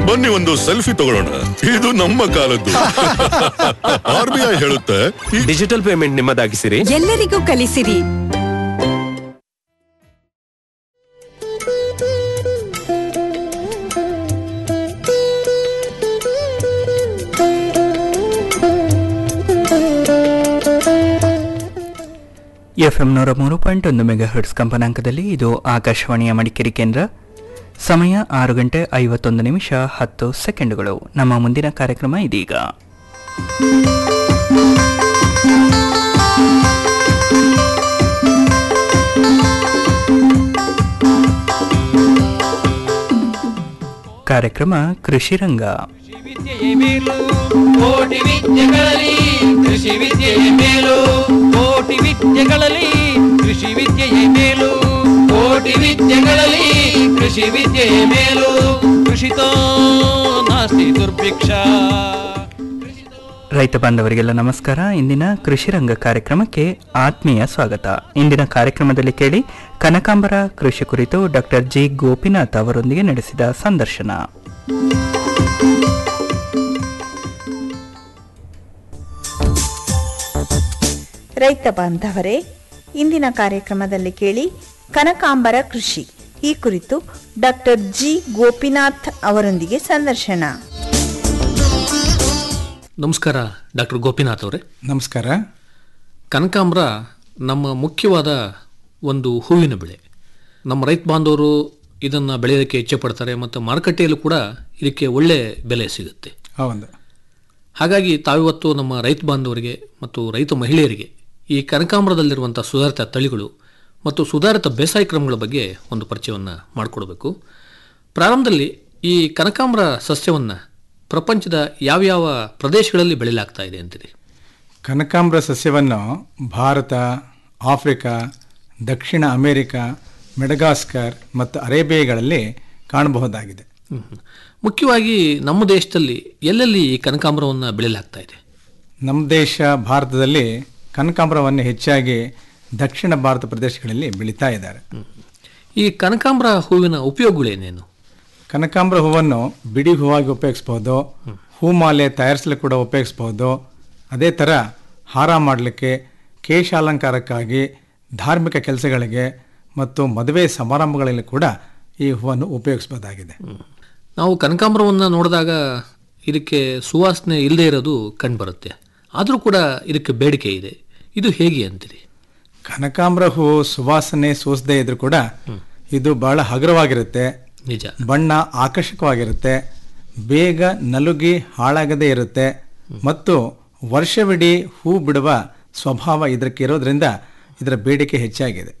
ಬನ್ನಿ ಒಂದು ಸೆಲ್ಫಿ ತಗೊಳ್ಳೋಣ ಇದು ನಮ್ಮ ಕಾಲದ್ದು ಆರ್ ಬಿ ಐ ಹೇಳುತ್ತೆ ಈ ಡಿಜಿಟಲ್ ಪೇಮೆಂಟ್ ನಿಮ್ಮದಾಗಿಸಿರಿ ಎಲ್ಲರಿಗೂ ಕಲಿಸಿರಿ ಎಫ್ಎಂ ನೂರ ಮೂರು ಪಾಯಿಂಟ್ ಒಂದು ಮೆಗಾ ಹರ್ಟ್ಸ್ ಕಂಪನಾಂಕದಲ್ಲಿ ಇದು ಆಕಾಶವಾಣಿಯ ಮಡಿಕೇರಿ ಕೇಂದ್ರ ಸಮಯ ಆರು ಗಂಟೆ ಐವತ್ತೊಂದು ನಿಮಿಷ ಹತ್ತು ಸೆಕೆಂಡುಗಳು ನಮ್ಮ ಮುಂದಿನ ಕಾರ್ಯಕ್ರಮ ಇದೀಗ ಕಾರ್ಯಕ್ರಮ ಕೃಷಿ ರಂಗ ವಿದ್ಯೆಯೇ ಮೇಲು ಕೋಟಿ ವಿದ್ಯೆಗಳಲ್ಲಿ ಕೃಷಿ ವಿದ್ಯೆಯೇ ಮೇಲು ಕೋಟಿ ವಿದ್ಯೆಗಳಲ್ಲಿ ಕೃಷಿ ವಿದ್ಯೆಯೇ ಮೇಲು ಕೋಟಿ ವಿದ್ಯೆಗಳಲ್ಲಿ ಕೃಷಿ ವಿದ್ಯೆಯೇ ಮೇಲು ಕೃಷಿತೋ ನಾಸ್ತಿ ದುರ್ಭಿಕ್ಷ ರೈತ ಬಾಂಧವರಿಗೆಲ್ಲ ನಮಸ್ಕಾರ ಇಂದಿನ ಕೃಷಿ ರಂಗ ಕಾರ್ಯಕ್ರಮಕ್ಕೆ ಆತ್ಮೀಯ ಸ್ವಾಗತ ಇಂದಿನ ಕಾರ್ಯಕ್ರಮದಲ್ಲಿ ಕೇಳಿ ಕನಕಾಂಬರ ಕೃಷಿ ಕುರಿತು ಡಾಕ್ಟರ್ ಜಿ ಗೋಪಿನಾಥ್ ಅವರೊಂದಿಗೆ ನಡೆಸಿದ ಸಂದರ್ಶನ ರೈತ ಬಾಂಧವರೇ ಇಂದಿನ ಕಾರ್ಯಕ್ರಮದಲ್ಲಿ ಕೇಳಿ ಕನಕಾಂಬರ ಕೃಷಿ ಈ ಕುರಿತು ಡಾಕ್ಟರ್ ಜಿ ಗೋಪಿನಾಥ್ ಅವರೊಂದಿಗೆ ಸಂದರ್ಶನ ನಮಸ್ಕಾರ ಡಾಕ್ಟರ್ ಗೋಪಿನಾಥ್ ಅವರೇ ನಮಸ್ಕಾರ ಕನಕಾಂಬರ ನಮ್ಮ ಮುಖ್ಯವಾದ ಒಂದು ಹೂವಿನ ಬೆಳೆ ನಮ್ಮ ರೈತ ಬಾಂಧವರು ಇದನ್ನು ಬೆಳೆಯೋದಕ್ಕೆ ಇಚ್ಛೆ ಪಡ್ತಾರೆ ಮತ್ತು ಮಾರುಕಟ್ಟೆಯಲ್ಲೂ ಕೂಡ ಇದಕ್ಕೆ ಒಳ್ಳೆ ಬೆಲೆ ಸಿಗುತ್ತೆ ಹೌದು ಹಾಗಾಗಿ ತಾವಿವತ್ತು ನಮ್ಮ ರೈತ ಬಾಂಧವರಿಗೆ ಮತ್ತು ರೈತ ಮಹಿಳೆಯರಿಗೆ ಈ ಕನಕಾಂಬರದಲ್ಲಿರುವಂಥ ಸುಧಾರಿತ ತಳಿಗಳು ಮತ್ತು ಸುಧಾರಿತ ಬೇಸಾಯ ಕ್ರಮಗಳ ಬಗ್ಗೆ ಒಂದು ಪರಿಚಯವನ್ನು ಮಾಡಿಕೊಡ್ಬೇಕು ಪ್ರಾರಂಭದಲ್ಲಿ ಈ ಕನಕಾಂಬರ ಸಸ್ಯವನ್ನು ಪ್ರಪಂಚದ ಯಾವ್ಯಾವ ಪ್ರದೇಶಗಳಲ್ಲಿ ಬೆಳೆಯಲಾಗ್ತಾ ಇದೆ ಅಂತೀರಿ ಕನಕಾಂಬರ ಸಸ್ಯವನ್ನು ಭಾರತ ಆಫ್ರಿಕಾ ದಕ್ಷಿಣ ಅಮೆರಿಕ ಮೆಡಗಾಸ್ಕರ್ ಮತ್ತು ಅರೇಬಿಯಾಗಳಲ್ಲಿ ಕಾಣಬಹುದಾಗಿದೆ ಹ್ಮ್. ಮುಖ್ಯವಾಗಿ ನಮ್ಮ ದೇಶದಲ್ಲಿ ಎಲ್ಲೆಲ್ಲಿ ಈ ಕನಕಾಂಬರವನ್ನು ಬೆಳೆಯಲಾಗ್ತಾ ಇದೆ ನಮ್ಮ ದೇಶ ಭಾರತದಲ್ಲಿ ಕನಕಾಂಬರವನ್ನು ಹೆಚ್ಚಾಗಿ ದಕ್ಷಿಣ ಭಾರತ ಪ್ರದೇಶಗಳಲ್ಲಿ ಬೆಳೀತಾ ಇದ್ದಾರೆ ಈ ಕನಕಾಂಬರ ಹೂವಿನ ಉಪಯೋಗಗಳೇನೇನು ಕನಕಾಂಬರ ಹೂವನ್ನು ಬಿಡಿ ಹೂವಾಗಿ ಉಪಯೋಗಿಸ್ಬೋದು ಹೂಮಾಲೆ ತಯಾರಿಸಲು ಕೂಡ ಉಪಯೋಗಿಸ್ಬೋದು ಅದೇ ಥರ ಹಾರ ಮಾಡಲಿಕ್ಕೆ ಕೇಶಾಲಂಕಾರಕ್ಕಾಗಿ ಧಾರ್ಮಿಕ ಕೆಲಸಗಳಿಗೆ ಮತ್ತು ಮದುವೆ ಸಮಾರಂಭಗಳಲ್ಲಿ ಕೂಡ ಈ ಹೂವನ್ನು ಉಪಯೋಗಿಸ್ಬೋದಾಗಿದೆ ನಾವು ಕನಕಾಂಬರವನ್ನು ನೋಡಿದಾಗ ಇದಕ್ಕೆ ಸುವಾಸನೆ ಇಲ್ಲದೆ ಇರೋದು ಕಂಡುಬರುತ್ತೆ ಆದರೂ ಕೂಡ ಇದಕ್ಕೆ ಬೇಡಿಕೆ ಇದೆ ಇದು ಹೇಗೆ ಅಂತೀರಿ ಕನಕಾಂಬರ ಹೂವು ಸುವಾಸನೆ ಸೂಸದೇ ಇದ್ರೂ ಕೂಡ ಇದು ಬಹಳ ಹಗುರವಾಗಿರುತ್ತೆ ನಿಜ ಬಣ್ಣ ಆಕರ್ಷಕವಾಗಿರುತ್ತೆ ಬೇಗ ನಲುಗಿ ಹಾಳಾಗದೇ ಇರುತ್ತೆ ಮತ್ತು ವರ್ಷವಿಡೀ ಹೂ ಬಿಡುವ ಸ್ವಭಾವ ಇದಕ್ಕೆ ಇರೋದ್ರಿಂದ ಇದರ ಬೇಡಿಕೆ ಹೆಚ್ಚಾಗಿದೆ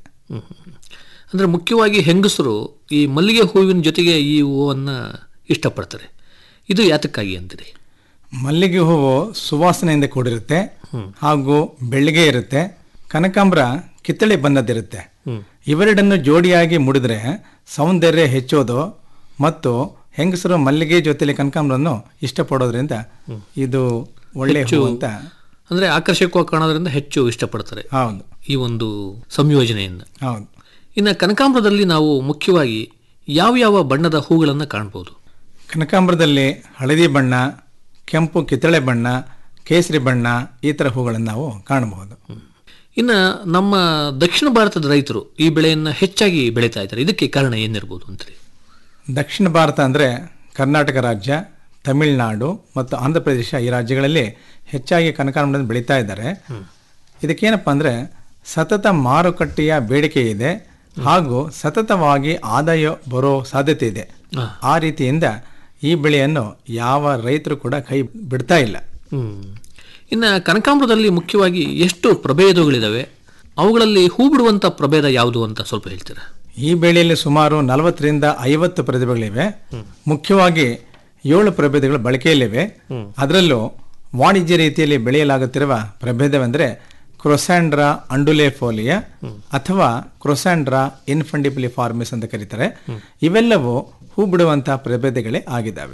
ಅಂದರೆ ಮುಖ್ಯವಾಗಿ ಹೆಂಗಸರು ಈ ಮಲ್ಲಿಗೆ ಹೂವಿನ ಜೊತೆಗೆ ಈ ಹೂವನ್ನು ಇಷ್ಟಪಡ್ತಾರೆ ಇದು ಯಾತಕ್ಕಾಗಿ ಅಂತೀರಿ ಮಲ್ಲಿಗೆ ಹೂವು ಸುವಾಸನೆಯಿಂದ ಕೂಡಿರುತ್ತೆ ಹಾಗೂ ಬೆಳ್ಳಿಗೆ ಇರುತ್ತೆ ಕನಕಾಂಬರ ಕಿತ್ತಳೆ ಬಣ್ಣದಿರುತ್ತೆ ಇವೆರಡನ್ನು ಜೋಡಿಯಾಗಿ ಮುಡಿದ್ರೆ ಸೌಂದರ್ಯ ಹೆಚ್ಚೋದು ಮತ್ತು ಹೆಂಗಸರು ಮಲ್ಲಿಗೆ ಜೊತೆಲಿ ಕನಕಾಂಬರನ್ನು ಇಷ್ಟಪಡೋದ್ರಿಂದ ಇದು ಒಳ್ಳೆ ಹೂ ಅಂತ ಅಂದರೆ ಆಕರ್ಷಕವಾಗಿ ಕಾಣೋದ್ರಿಂದ ಹೆಚ್ಚು ಇಷ್ಟಪಡ್ತಾರೆ ಹೌದು ಈ ಒಂದು ಸಂಯೋಜನೆಯಿಂದ ಹೌದು ಇನ್ನು ಕನಕಾಂಬರದಲ್ಲಿ ನಾವು ಮುಖ್ಯವಾಗಿ ಯಾವ ಯಾವ ಬಣ್ಣದ ಹೂಗಳನ್ನು ಕಾಣ್ಬೋದು ಕನಕಾಂಬರದಲ್ಲಿ ಹಳದಿ ಬಣ್ಣ ಕೆಂಪು ಕಿತ್ತಳೆ ಬಣ್ಣ ಕೇಸರಿ ಬಣ್ಣ ಈ ಥರ ಹೂಗಳನ್ನು ನಾವು ಕಾಣಬಹುದು ಇನ್ನು ನಮ್ಮ ದಕ್ಷಿಣ ಭಾರತದ ರೈತರು ಈ ಬೆಳೆಯನ್ನು ಹೆಚ್ಚಾಗಿ ಬೆಳೀತಾ ಇದ್ದಾರೆ ಇದಕ್ಕೆ ಕಾರಣ ಏನಿರ್ಬೋದು ಅಂತೀರಿ ದಕ್ಷಿಣ ಭಾರತ ಅಂದರೆ ಕರ್ನಾಟಕ ರಾಜ್ಯ ತಮಿಳುನಾಡು ಮತ್ತು ಆಂಧ್ರ ಪ್ರದೇಶ ಈ ರಾಜ್ಯಗಳಲ್ಲಿ ಹೆಚ್ಚಾಗಿ ಕನಕಾಂಬರವನ್ನು ಬೆಳೀತಾ ಇದ್ದಾರೆ ಇದಕ್ಕೇನಪ್ಪ ಅಂದರೆ ಸತತ ಮಾರುಕಟ್ಟೆಯ ಬೇಡಿಕೆ ಇದೆ ಹಾಗೂ ಸತತವಾಗಿ ಆದಾಯ ಬರೋ ಸಾಧ್ಯತೆ ಇದೆ ಆ ರೀತಿಯಿಂದ ಈ ಬೆಳೆಯನ್ನು ಯಾವ ರೈತರು ಕೂಡ ಕೈ ಬಿಡ್ತಾ ಇಲ್ಲ ಹ್ಮ್. ಇನ್ನು ಕನಕಾಂಬರದಲ್ಲಿ ಮುಖ್ಯವಾಗಿ ಎಷ್ಟು ಪ್ರಭೇದಗಳಿದಾವೆ ಅವುಗಳಲ್ಲಿ ಹೂ ಬಿಡುವಂಥ ಪ್ರಭೇದ ಯಾವುದು ಅಂತ ಸ್ವಲ್ಪ ಹೇಳ್ತೀರಾ ಈ ಬೆಳೆಯಲ್ಲಿ ಸುಮಾರು ನಲವತ್ತರಿಂದ ಐವತ್ತು ಪ್ರತಿಭೆಗಳಿವೆ ಮುಖ್ಯವಾಗಿ ಏಳು ಪ್ರಭೇದಗಳು ಬಳಕೆಯಲ್ಲಿವೆ ಅದರಲ್ಲೂ ವಾಣಿಜ್ಯ ರೀತಿಯಲ್ಲಿ ಬೆಳೆಯಲಾಗುತ್ತಿರುವ ಪ್ರಭೇದವೆಂದರೆ ಕ್ರೊಸ್ಯಾಂಡ್ರಾ ಅಂಡುಲೆಫೋಲಿಯಾ ಅಥವಾ ಕ್ರೊಸ್ಯಾಂಡ್ರಾ ಇನ್ಫಂಡಿಬಲಿ ಫಾರ್ಮಿಸ್ ಅಂತ ಕರೀತಾರೆ ಇವೆಲ್ಲವೂ ಹೂ ಬಿಡುವಂತಹ ಪ್ರಭೇದಗಳೇ ಆಗಿದ್ದಾವೆ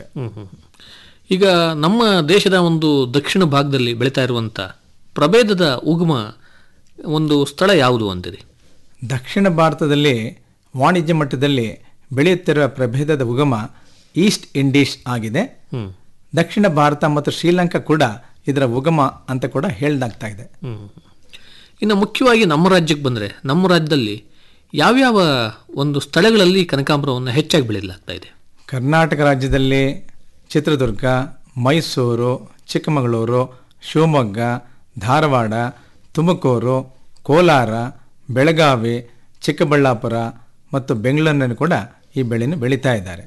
ಈಗ ನಮ್ಮ ದೇಶದ ಒಂದು ದಕ್ಷಿಣ ಭಾಗದಲ್ಲಿ ಬೆಳೀತಾ ಇರುವಂಥ ಪ್ರಭೇದದ ಉಗಮ ಒಂದು ಸ್ಥಳ ಯಾವುದು ಅಂತೀರಿ ದಕ್ಷಿಣ ಭಾರತದಲ್ಲಿ ವಾಣಿಜ್ಯ ಮಟ್ಟದಲ್ಲಿ ಬೆಳೆಯುತ್ತಿರುವ ಪ್ರಭೇದದ ಉಗಮ ಈಸ್ಟ್ ಇಂಡೀಸ್ ಆಗಿದೆ ದಕ್ಷಿಣ ಭಾರತ ಮತ್ತು ಶ್ರೀಲಂಕಾ ಕೂಡ ಇದರ ಉಗಮ ಅಂತ ಕೂಡ ಹೇಳಲಾಗ್ತಾ ಇದೆ ಇನ್ನು ಮುಖ್ಯವಾಗಿ ನಮ್ಮ ರಾಜ್ಯಕ್ಕೆ ಬಂದರೆ ನಮ್ಮ ರಾಜ್ಯದಲ್ಲಿ ಯಾವ್ಯಾವ ಒಂದು ಸ್ಥಳಗಳಲ್ಲಿ ಕನಕಾಂಬರವನ್ನು ಹೆಚ್ಚಾಗಿ ಬೆಳೆಯಲಾಗ್ತಾ ಇದೆ ಕರ್ನಾಟಕ ರಾಜ್ಯದಲ್ಲಿ ಚಿತ್ರದುರ್ಗ ಮೈಸೂರು ಚಿಕ್ಕಮಗಳೂರು ಶಿವಮೊಗ್ಗ ಧಾರವಾಡ ತುಮಕೂರು ಕೋಲಾರ ಬೆಳಗಾವಿ ಚಿಕ್ಕಬಳ್ಳಾಪುರ ಮತ್ತು ಬೆಂಗಳೂರಿನಲ್ಲಿ ಕೂಡ ಈ ಬೆಳೆಯನ್ನು ಬೆಳೀತಾ ಇದ್ದಾರೆ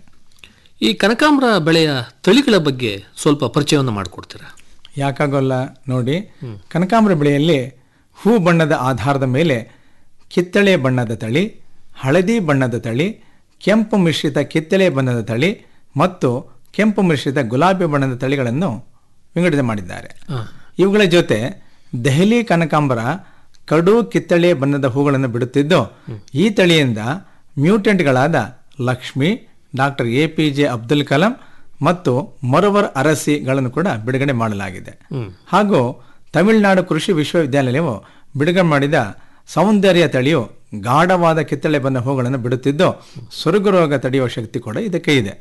ಈ ಕನಕಾಂಬರ ಬೆಳೆಯ ತಳಿಗಳ ಬಗ್ಗೆ ಸ್ವಲ್ಪ ಪರಿಚಯವನ್ನು ಮಾಡಿಕೊಡ್ತೀರಾ ಯಾಕಾಗೋಲ್ಲ ನೋಡಿ ಕನಕಾಂಬರ ಬೆಳೆಯಲ್ಲಿ ಹೂ ಬಣ್ಣದ ಆಧಾರದ ಮೇಲೆ ಕಿತ್ತಳೆ ಬಣ್ಣದ ತಳಿ ಹಳದಿ ಬಣ್ಣದ ತಳಿ ಕೆಂಪು ಮಿಶ್ರಿತ ಕಿತ್ತಳೆ ಬಣ್ಣದ ತಳಿ ಮತ್ತು ಕೆಂಪು ಮಿಶ್ರಿತ ಗುಲಾಬಿ ಬಣ್ಣದ ತಳಿಗಳನ್ನು ವಿಂಗಡಣೆ ಮಾಡಿದ್ದಾರೆ ಇವುಗಳ ಜೊತೆ ದೆಹಲಿ ಕನಕಾಂಬರ ಕಡು ಕಿತ್ತಳೆ ಬಣ್ಣದ ಹೂಗಳನ್ನು ಬಿಡುತ್ತಿದ್ದು ಈ ತಳಿಯಿಂದ ಮ್ಯೂಟೆಂಟ್ಗಳಾದ Lakshmi doctor A P J Abdul Kalam ಮತ್ತು ಮರವರ್ ಅರಸಿಗಳನ್ನು ಕೂಡ ಬಿಡುಗಡೆ ಮಾಡಲಾಗಿದೆ ಹಾಗೂ ತಮಿಳುನಾಡು ಕೃಷಿ ವಿಶ್ವವಿದ್ಯಾನಿಲಯವು ಬಿಡುಗಡೆ ಮಾಡಿದ ಸೌಂದರ್ಯ ತಳಿಯು ಗಾಢವಾದ ಕಿತ್ತಳೆ ಬಣ್ಣ ಹೂಗಳನ್ನು ಬಿಡುತ್ತಿದ್ದು ಸೊರಗು ರೋಗ ತಡೆಯುವ ಶಕ್ತಿ ಕೂಡ ಇದಕ್ಕೆ ಇದೆ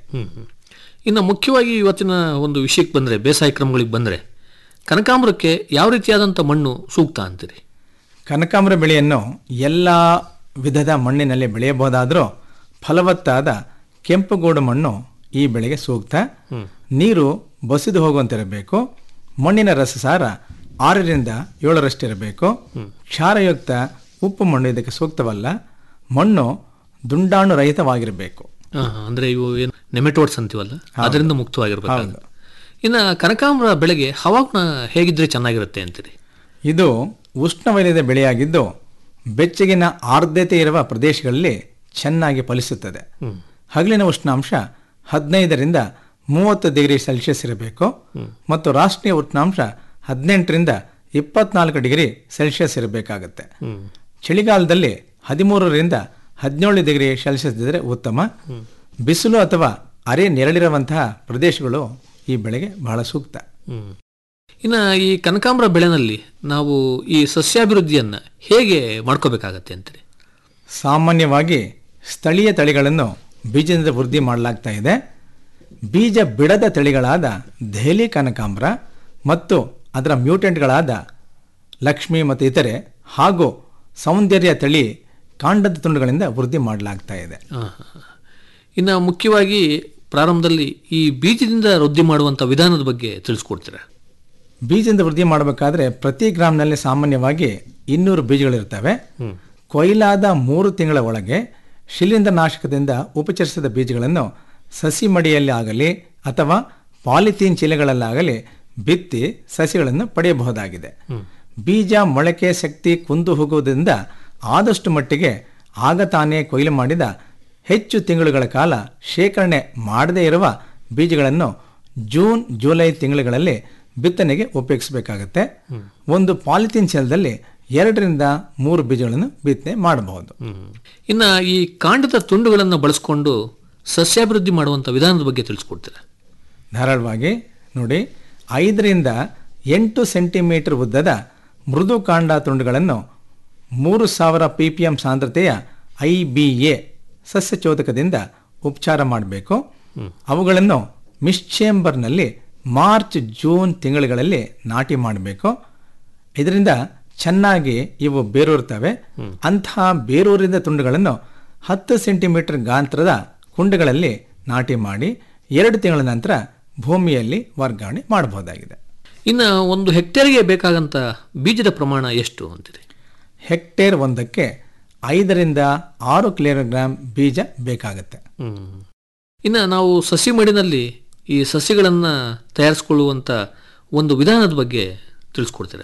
ಇನ್ನು ಮುಖ್ಯವಾಗಿ ಇವತ್ತಿನ ಒಂದು ವಿಷಯಕ್ಕೆ ಬಂದರೆ ಬೇಸಾಯ ಕ್ರಮಗಳಿಗೆ ಬಂದರೆ ಕನಕಾಂಬರಕ್ಕೆ ಯಾವ ರೀತಿಯಾದಂಥ ಮಣ್ಣು ಸೂಕ್ತ ಅಂತೀರಿ ಕನಕಾಂಬರ ಬೆಳೆಯನ್ನು ಎಲ್ಲ ವಿಧದ ಮಣ್ಣಿನಲ್ಲಿ ಬೆಳೆಯಬಹುದಾದರೂ ಫಲವತ್ತಾದ ಕೆಂಪುಗೋಡು ಮಣ್ಣು ಈ ಬೆಳೆಗೆ ಸೂಕ್ತ ನೀರು ಬಸಿದು ಹೋಗುವಂತಿರಬೇಕು ಮಣ್ಣಿನ ರಸಸಾರ ಆರರಿಂದ ಏಳರಷ್ಟಿರಬೇಕು ಕ್ಷಾರಯುಕ್ತ ಉಪ್ಪು ಮಣ್ಣು ಇದಕ್ಕೆ ಸೂಕ್ತವಲ್ಲ ಮಣ್ಣು ದುಂಡಾಣು ರಹಿತವಾಗಿರಬೇಕು ಆ, ಅಂದ್ರೆ ಇವು ಏನು ನೆಮೆಟೋಡ್ಸ್ ಅಂತೀವಲ್ಲ ಅದರಿಂದ ಮುಕ್ತವಾಗಿರ್ಬೇಕು ಇನ್ನು ಕನಕಾಂಬರ ಬೆಳೆಗೆ ಹವಾಗುಣ ಹೇಗಿದ್ರೆ ಚೆನ್ನಾಗಿರುತ್ತೆ ಅಂತೀರಿ ಇದು ಉಷ್ಣವಲಯದ ಬೆಳೆಯಾಗಿದ್ದು ಬೆಚ್ಚಗಿನ ಆರ್ದ್ರತೆ ಇರುವ ಪ್ರದೇಶಗಳಲ್ಲಿ ಚೆನ್ನಾಗಿ ಫಲಿಸುತ್ತದೆ ಹಗಲಿನ ಉಷ್ಣಾಂಶ ಹದಿನೈದರಿಂದ ಮೂವತ್ತು ಡಿಗ್ರಿ ಸೆಲ್ಸಿಯಸ್ ಇರಬೇಕು ಮತ್ತು ರಾಷ್ಟ್ರೀಯ ಉಷ್ಣಾಂಶ ಹದಿನೆಂಟರಿಂದ ಇಪ್ಪತ್ನಾಲ್ಕು ಡಿಗ್ರಿ ಸೆಲ್ಸಿಯಸ್ ಇರಬೇಕಾಗುತ್ತೆ ಚಳಿಗಾಲದಲ್ಲಿ ಹದಿಮೂರರಿಂದ ಹದಿನೇಳು ಡಿಗ್ರಿ ಸೆಲ್ಸಿಯಸ್ ಇದ್ದರೆ ಉತ್ತಮ ಬಿಸಿಲು ಅಥವಾ ಅರೆ ನೆರಳಿರುವಂತಹ ಪ್ರದೇಶಗಳು ಈ ಬೆಳೆಗೆ ಬಹಳ ಸೂಕ್ತ ಇನ್ನು ಈ ಕನಕಾಂಬರ ಬೆಳೆನಲ್ಲಿ ನಾವು ಈ ಸಸ್ಯಾಭಿವೃದ್ಧಿಯನ್ನು ಹೇಗೆ ಮಾಡ್ಕೋಬೇಕಾಗತ್ತೆ ಅಂತೀರಿ ಸಾಮಾನ್ಯವಾಗಿ ಸ್ಥಳೀಯ ತಳಿಗಳನ್ನು ಬೀಜದಿಂದ ವೃದ್ಧಿ ಮಾಡಲಾಗ್ತಾ ಇದೆ ಬೀಜ ಬಿಡದ ತಳಿಗಳಾದ ದೆಹಲಿ ಕನಕಾಂಬರ ಮತ್ತು ಅದರ ಮ್ಯೂಟೆಂಟ್ಗಳಾದ ಲಕ್ಷ್ಮಿ ಮತ್ತು ಇತರೆ ಹಾಗೂ ಸೌಂದರ್ಯ ತಳಿ ಕಾಂಡದ ತುಂಡುಗಳಿಂದ ವೃದ್ಧಿ ಮಾಡಲಾಗ್ತಾ ಇದೆ ಆ, ಇನ್ನು ಮುಖ್ಯವಾಗಿ ಪ್ರಾರಂಭದಲ್ಲಿ ಈ ಬೀಜದಿಂದ ವೃದ್ಧಿ ಮಾಡುವಂಥ ವಿಧಾನದ ಬಗ್ಗೆ ತಿಳಿಸ್ಕೊಡ್ತೀರಾ ಬೀಜದಿಂದ ವೃದ್ಧಿ ಮಾಡಬೇಕಾದ್ರೆ ಪ್ರತಿ ಗ್ರಾಮ್ನಲ್ಲಿ ಸಾಮಾನ್ಯವಾಗಿ ಇನ್ನೂರು ಬೀಜಗಳಿರ್ತವೆ ಕೊಯ್ಲಾದ ಮೂರು ತಿಂಗಳ ಒಳಗೆ ಶಿಲೀಂಧ್ರ ನಾಶಕದಿಂದ ಉಪಚರಿಸಿದ ಬೀಜಗಳನ್ನು ಸಸಿ ಮಡಿಯಲ್ಲಿ ಆಗಲಿ ಅಥವಾ ಪಾಲಿಥೀನ್ ಚೀಲಗಳಲ್ಲಾಗಲಿ ಬಿತ್ತಿ ಸಸಿಗಳನ್ನು ಪಡೆಯಬಹುದಾಗಿದೆ ಬೀಜ ಮೊಳಕೆ ಶಕ್ತಿ ಕುಂದು ಹೋಗುವುದರಿಂದ ಆದಷ್ಟು ಮಟ್ಟಿಗೆ ಆಗ ತಾನೇ ಕೊಯ್ಲು ಮಾಡಿದ ಹೆಚ್ಚು ತಿಂಗಳುಗಳ ಕಾಲ ಶೇಖರಣೆ ಮಾಡದೇ ಇರುವ ಬೀಜಗಳನ್ನು ಜೂನ್ ಜುಲೈ ತಿಂಗಳುಗಳಲ್ಲಿ ಬಿತ್ತನೆಗೆ ಉಪಯೋಗಿಸಬೇಕಾಗುತ್ತೆ ಒಂದು ಪಾಲಿಥೀನ್ ಚೀಲದಲ್ಲಿ ಎರಡರಿಂದ ಮೂರು ಬೀಜಗಳನ್ನು ಬಿತ್ತನೆ ಮಾಡಬಹುದು ಇನ್ನು ಈ ಕಾಂಡದ ತುಂಡುಗಳನ್ನು ಬಳಸ್ಕೊಂಡು ಸಸ್ಯಾಭಿವೃದ್ಧಿ ಮಾಡುವಂಥ ವಿಧಾನದ ಬಗ್ಗೆ ತಿಳಿಸ್ಕೊಡ್ತೀರಾ ಧಾರಾಳವಾಗಿ ನೋಡಿ ಐದರಿಂದ ಎಂಟು ಸೆಂಟಿಮೀಟರ್ ಉದ್ದದ ಮೃದು ಕಾಂಡ ತುಂಡುಗಳನ್ನು ಮೂರು ಸಾವಿರ ಪಿ ಪಿ ಎಂ ಸಾಂದ್ರತೆಯ ಐ ಬಿ ಎ ಸಸ್ಯಚೋದಕದಿಂದ ಉಪಚಾರ ಮಾಡಬೇಕು ಅವುಗಳನ್ನು ಮಿಶ್ಚೇಂಬರ್ನಲ್ಲಿ ಮಾರ್ಚ್ ಜೂನ್ ತಿಂಗಳುಗಳಲ್ಲಿ ನಾಟಿ ಮಾಡಬೇಕು ಇದರಿಂದ ಚೆನ್ನಾಗಿ ಇವು ಬೇರೂರ್ತವೆ ಅಂತಹ ಬೇರೂರಿದ ತುಂಡುಗಳನ್ನು ಹತ್ತು ಸೆಂಟಿಮೀಟರ್ ಗಾತ್ರದ ಕುಂಡಗಳಲ್ಲಿ ನಾಟಿ ಮಾಡಿ ಎರಡು ತಿಂಗಳ ನಂತರ ಭೂಮಿಯಲ್ಲಿ ವರ್ಗಾವಣೆ ಮಾಡಬಹುದಾಗಿದೆ ಇನ್ನು ಒಂದು ಹೆಕ್ಟೇರ್ಗೆ ಬೇಕಾಗಂತ ಬೀಜದ ಪ್ರಮಾಣ ಎಷ್ಟು ಅಂತೀರಿ ಹೆಕ್ಟೇರ್ ಒಂದಕ್ಕೆ ಐದರಿಂದ ಆರು ಕಿಲೋಗ್ರಾಂ ಬೀಜ ಬೇಕಾಗುತ್ತೆ ಇನ್ನು ನಾವು ಸಸಿ ಮಡಿನಲ್ಲಿ ಈ ಸಸಿಗಳನ್ನು ತಯಾರಿಸ್ಕೊಳ್ಳುವಂಥ ಒಂದು ವಿಧಾನದ ಬಗ್ಗೆ ತಿಳಿಸ್ಕೊಡ್ತೀರಾ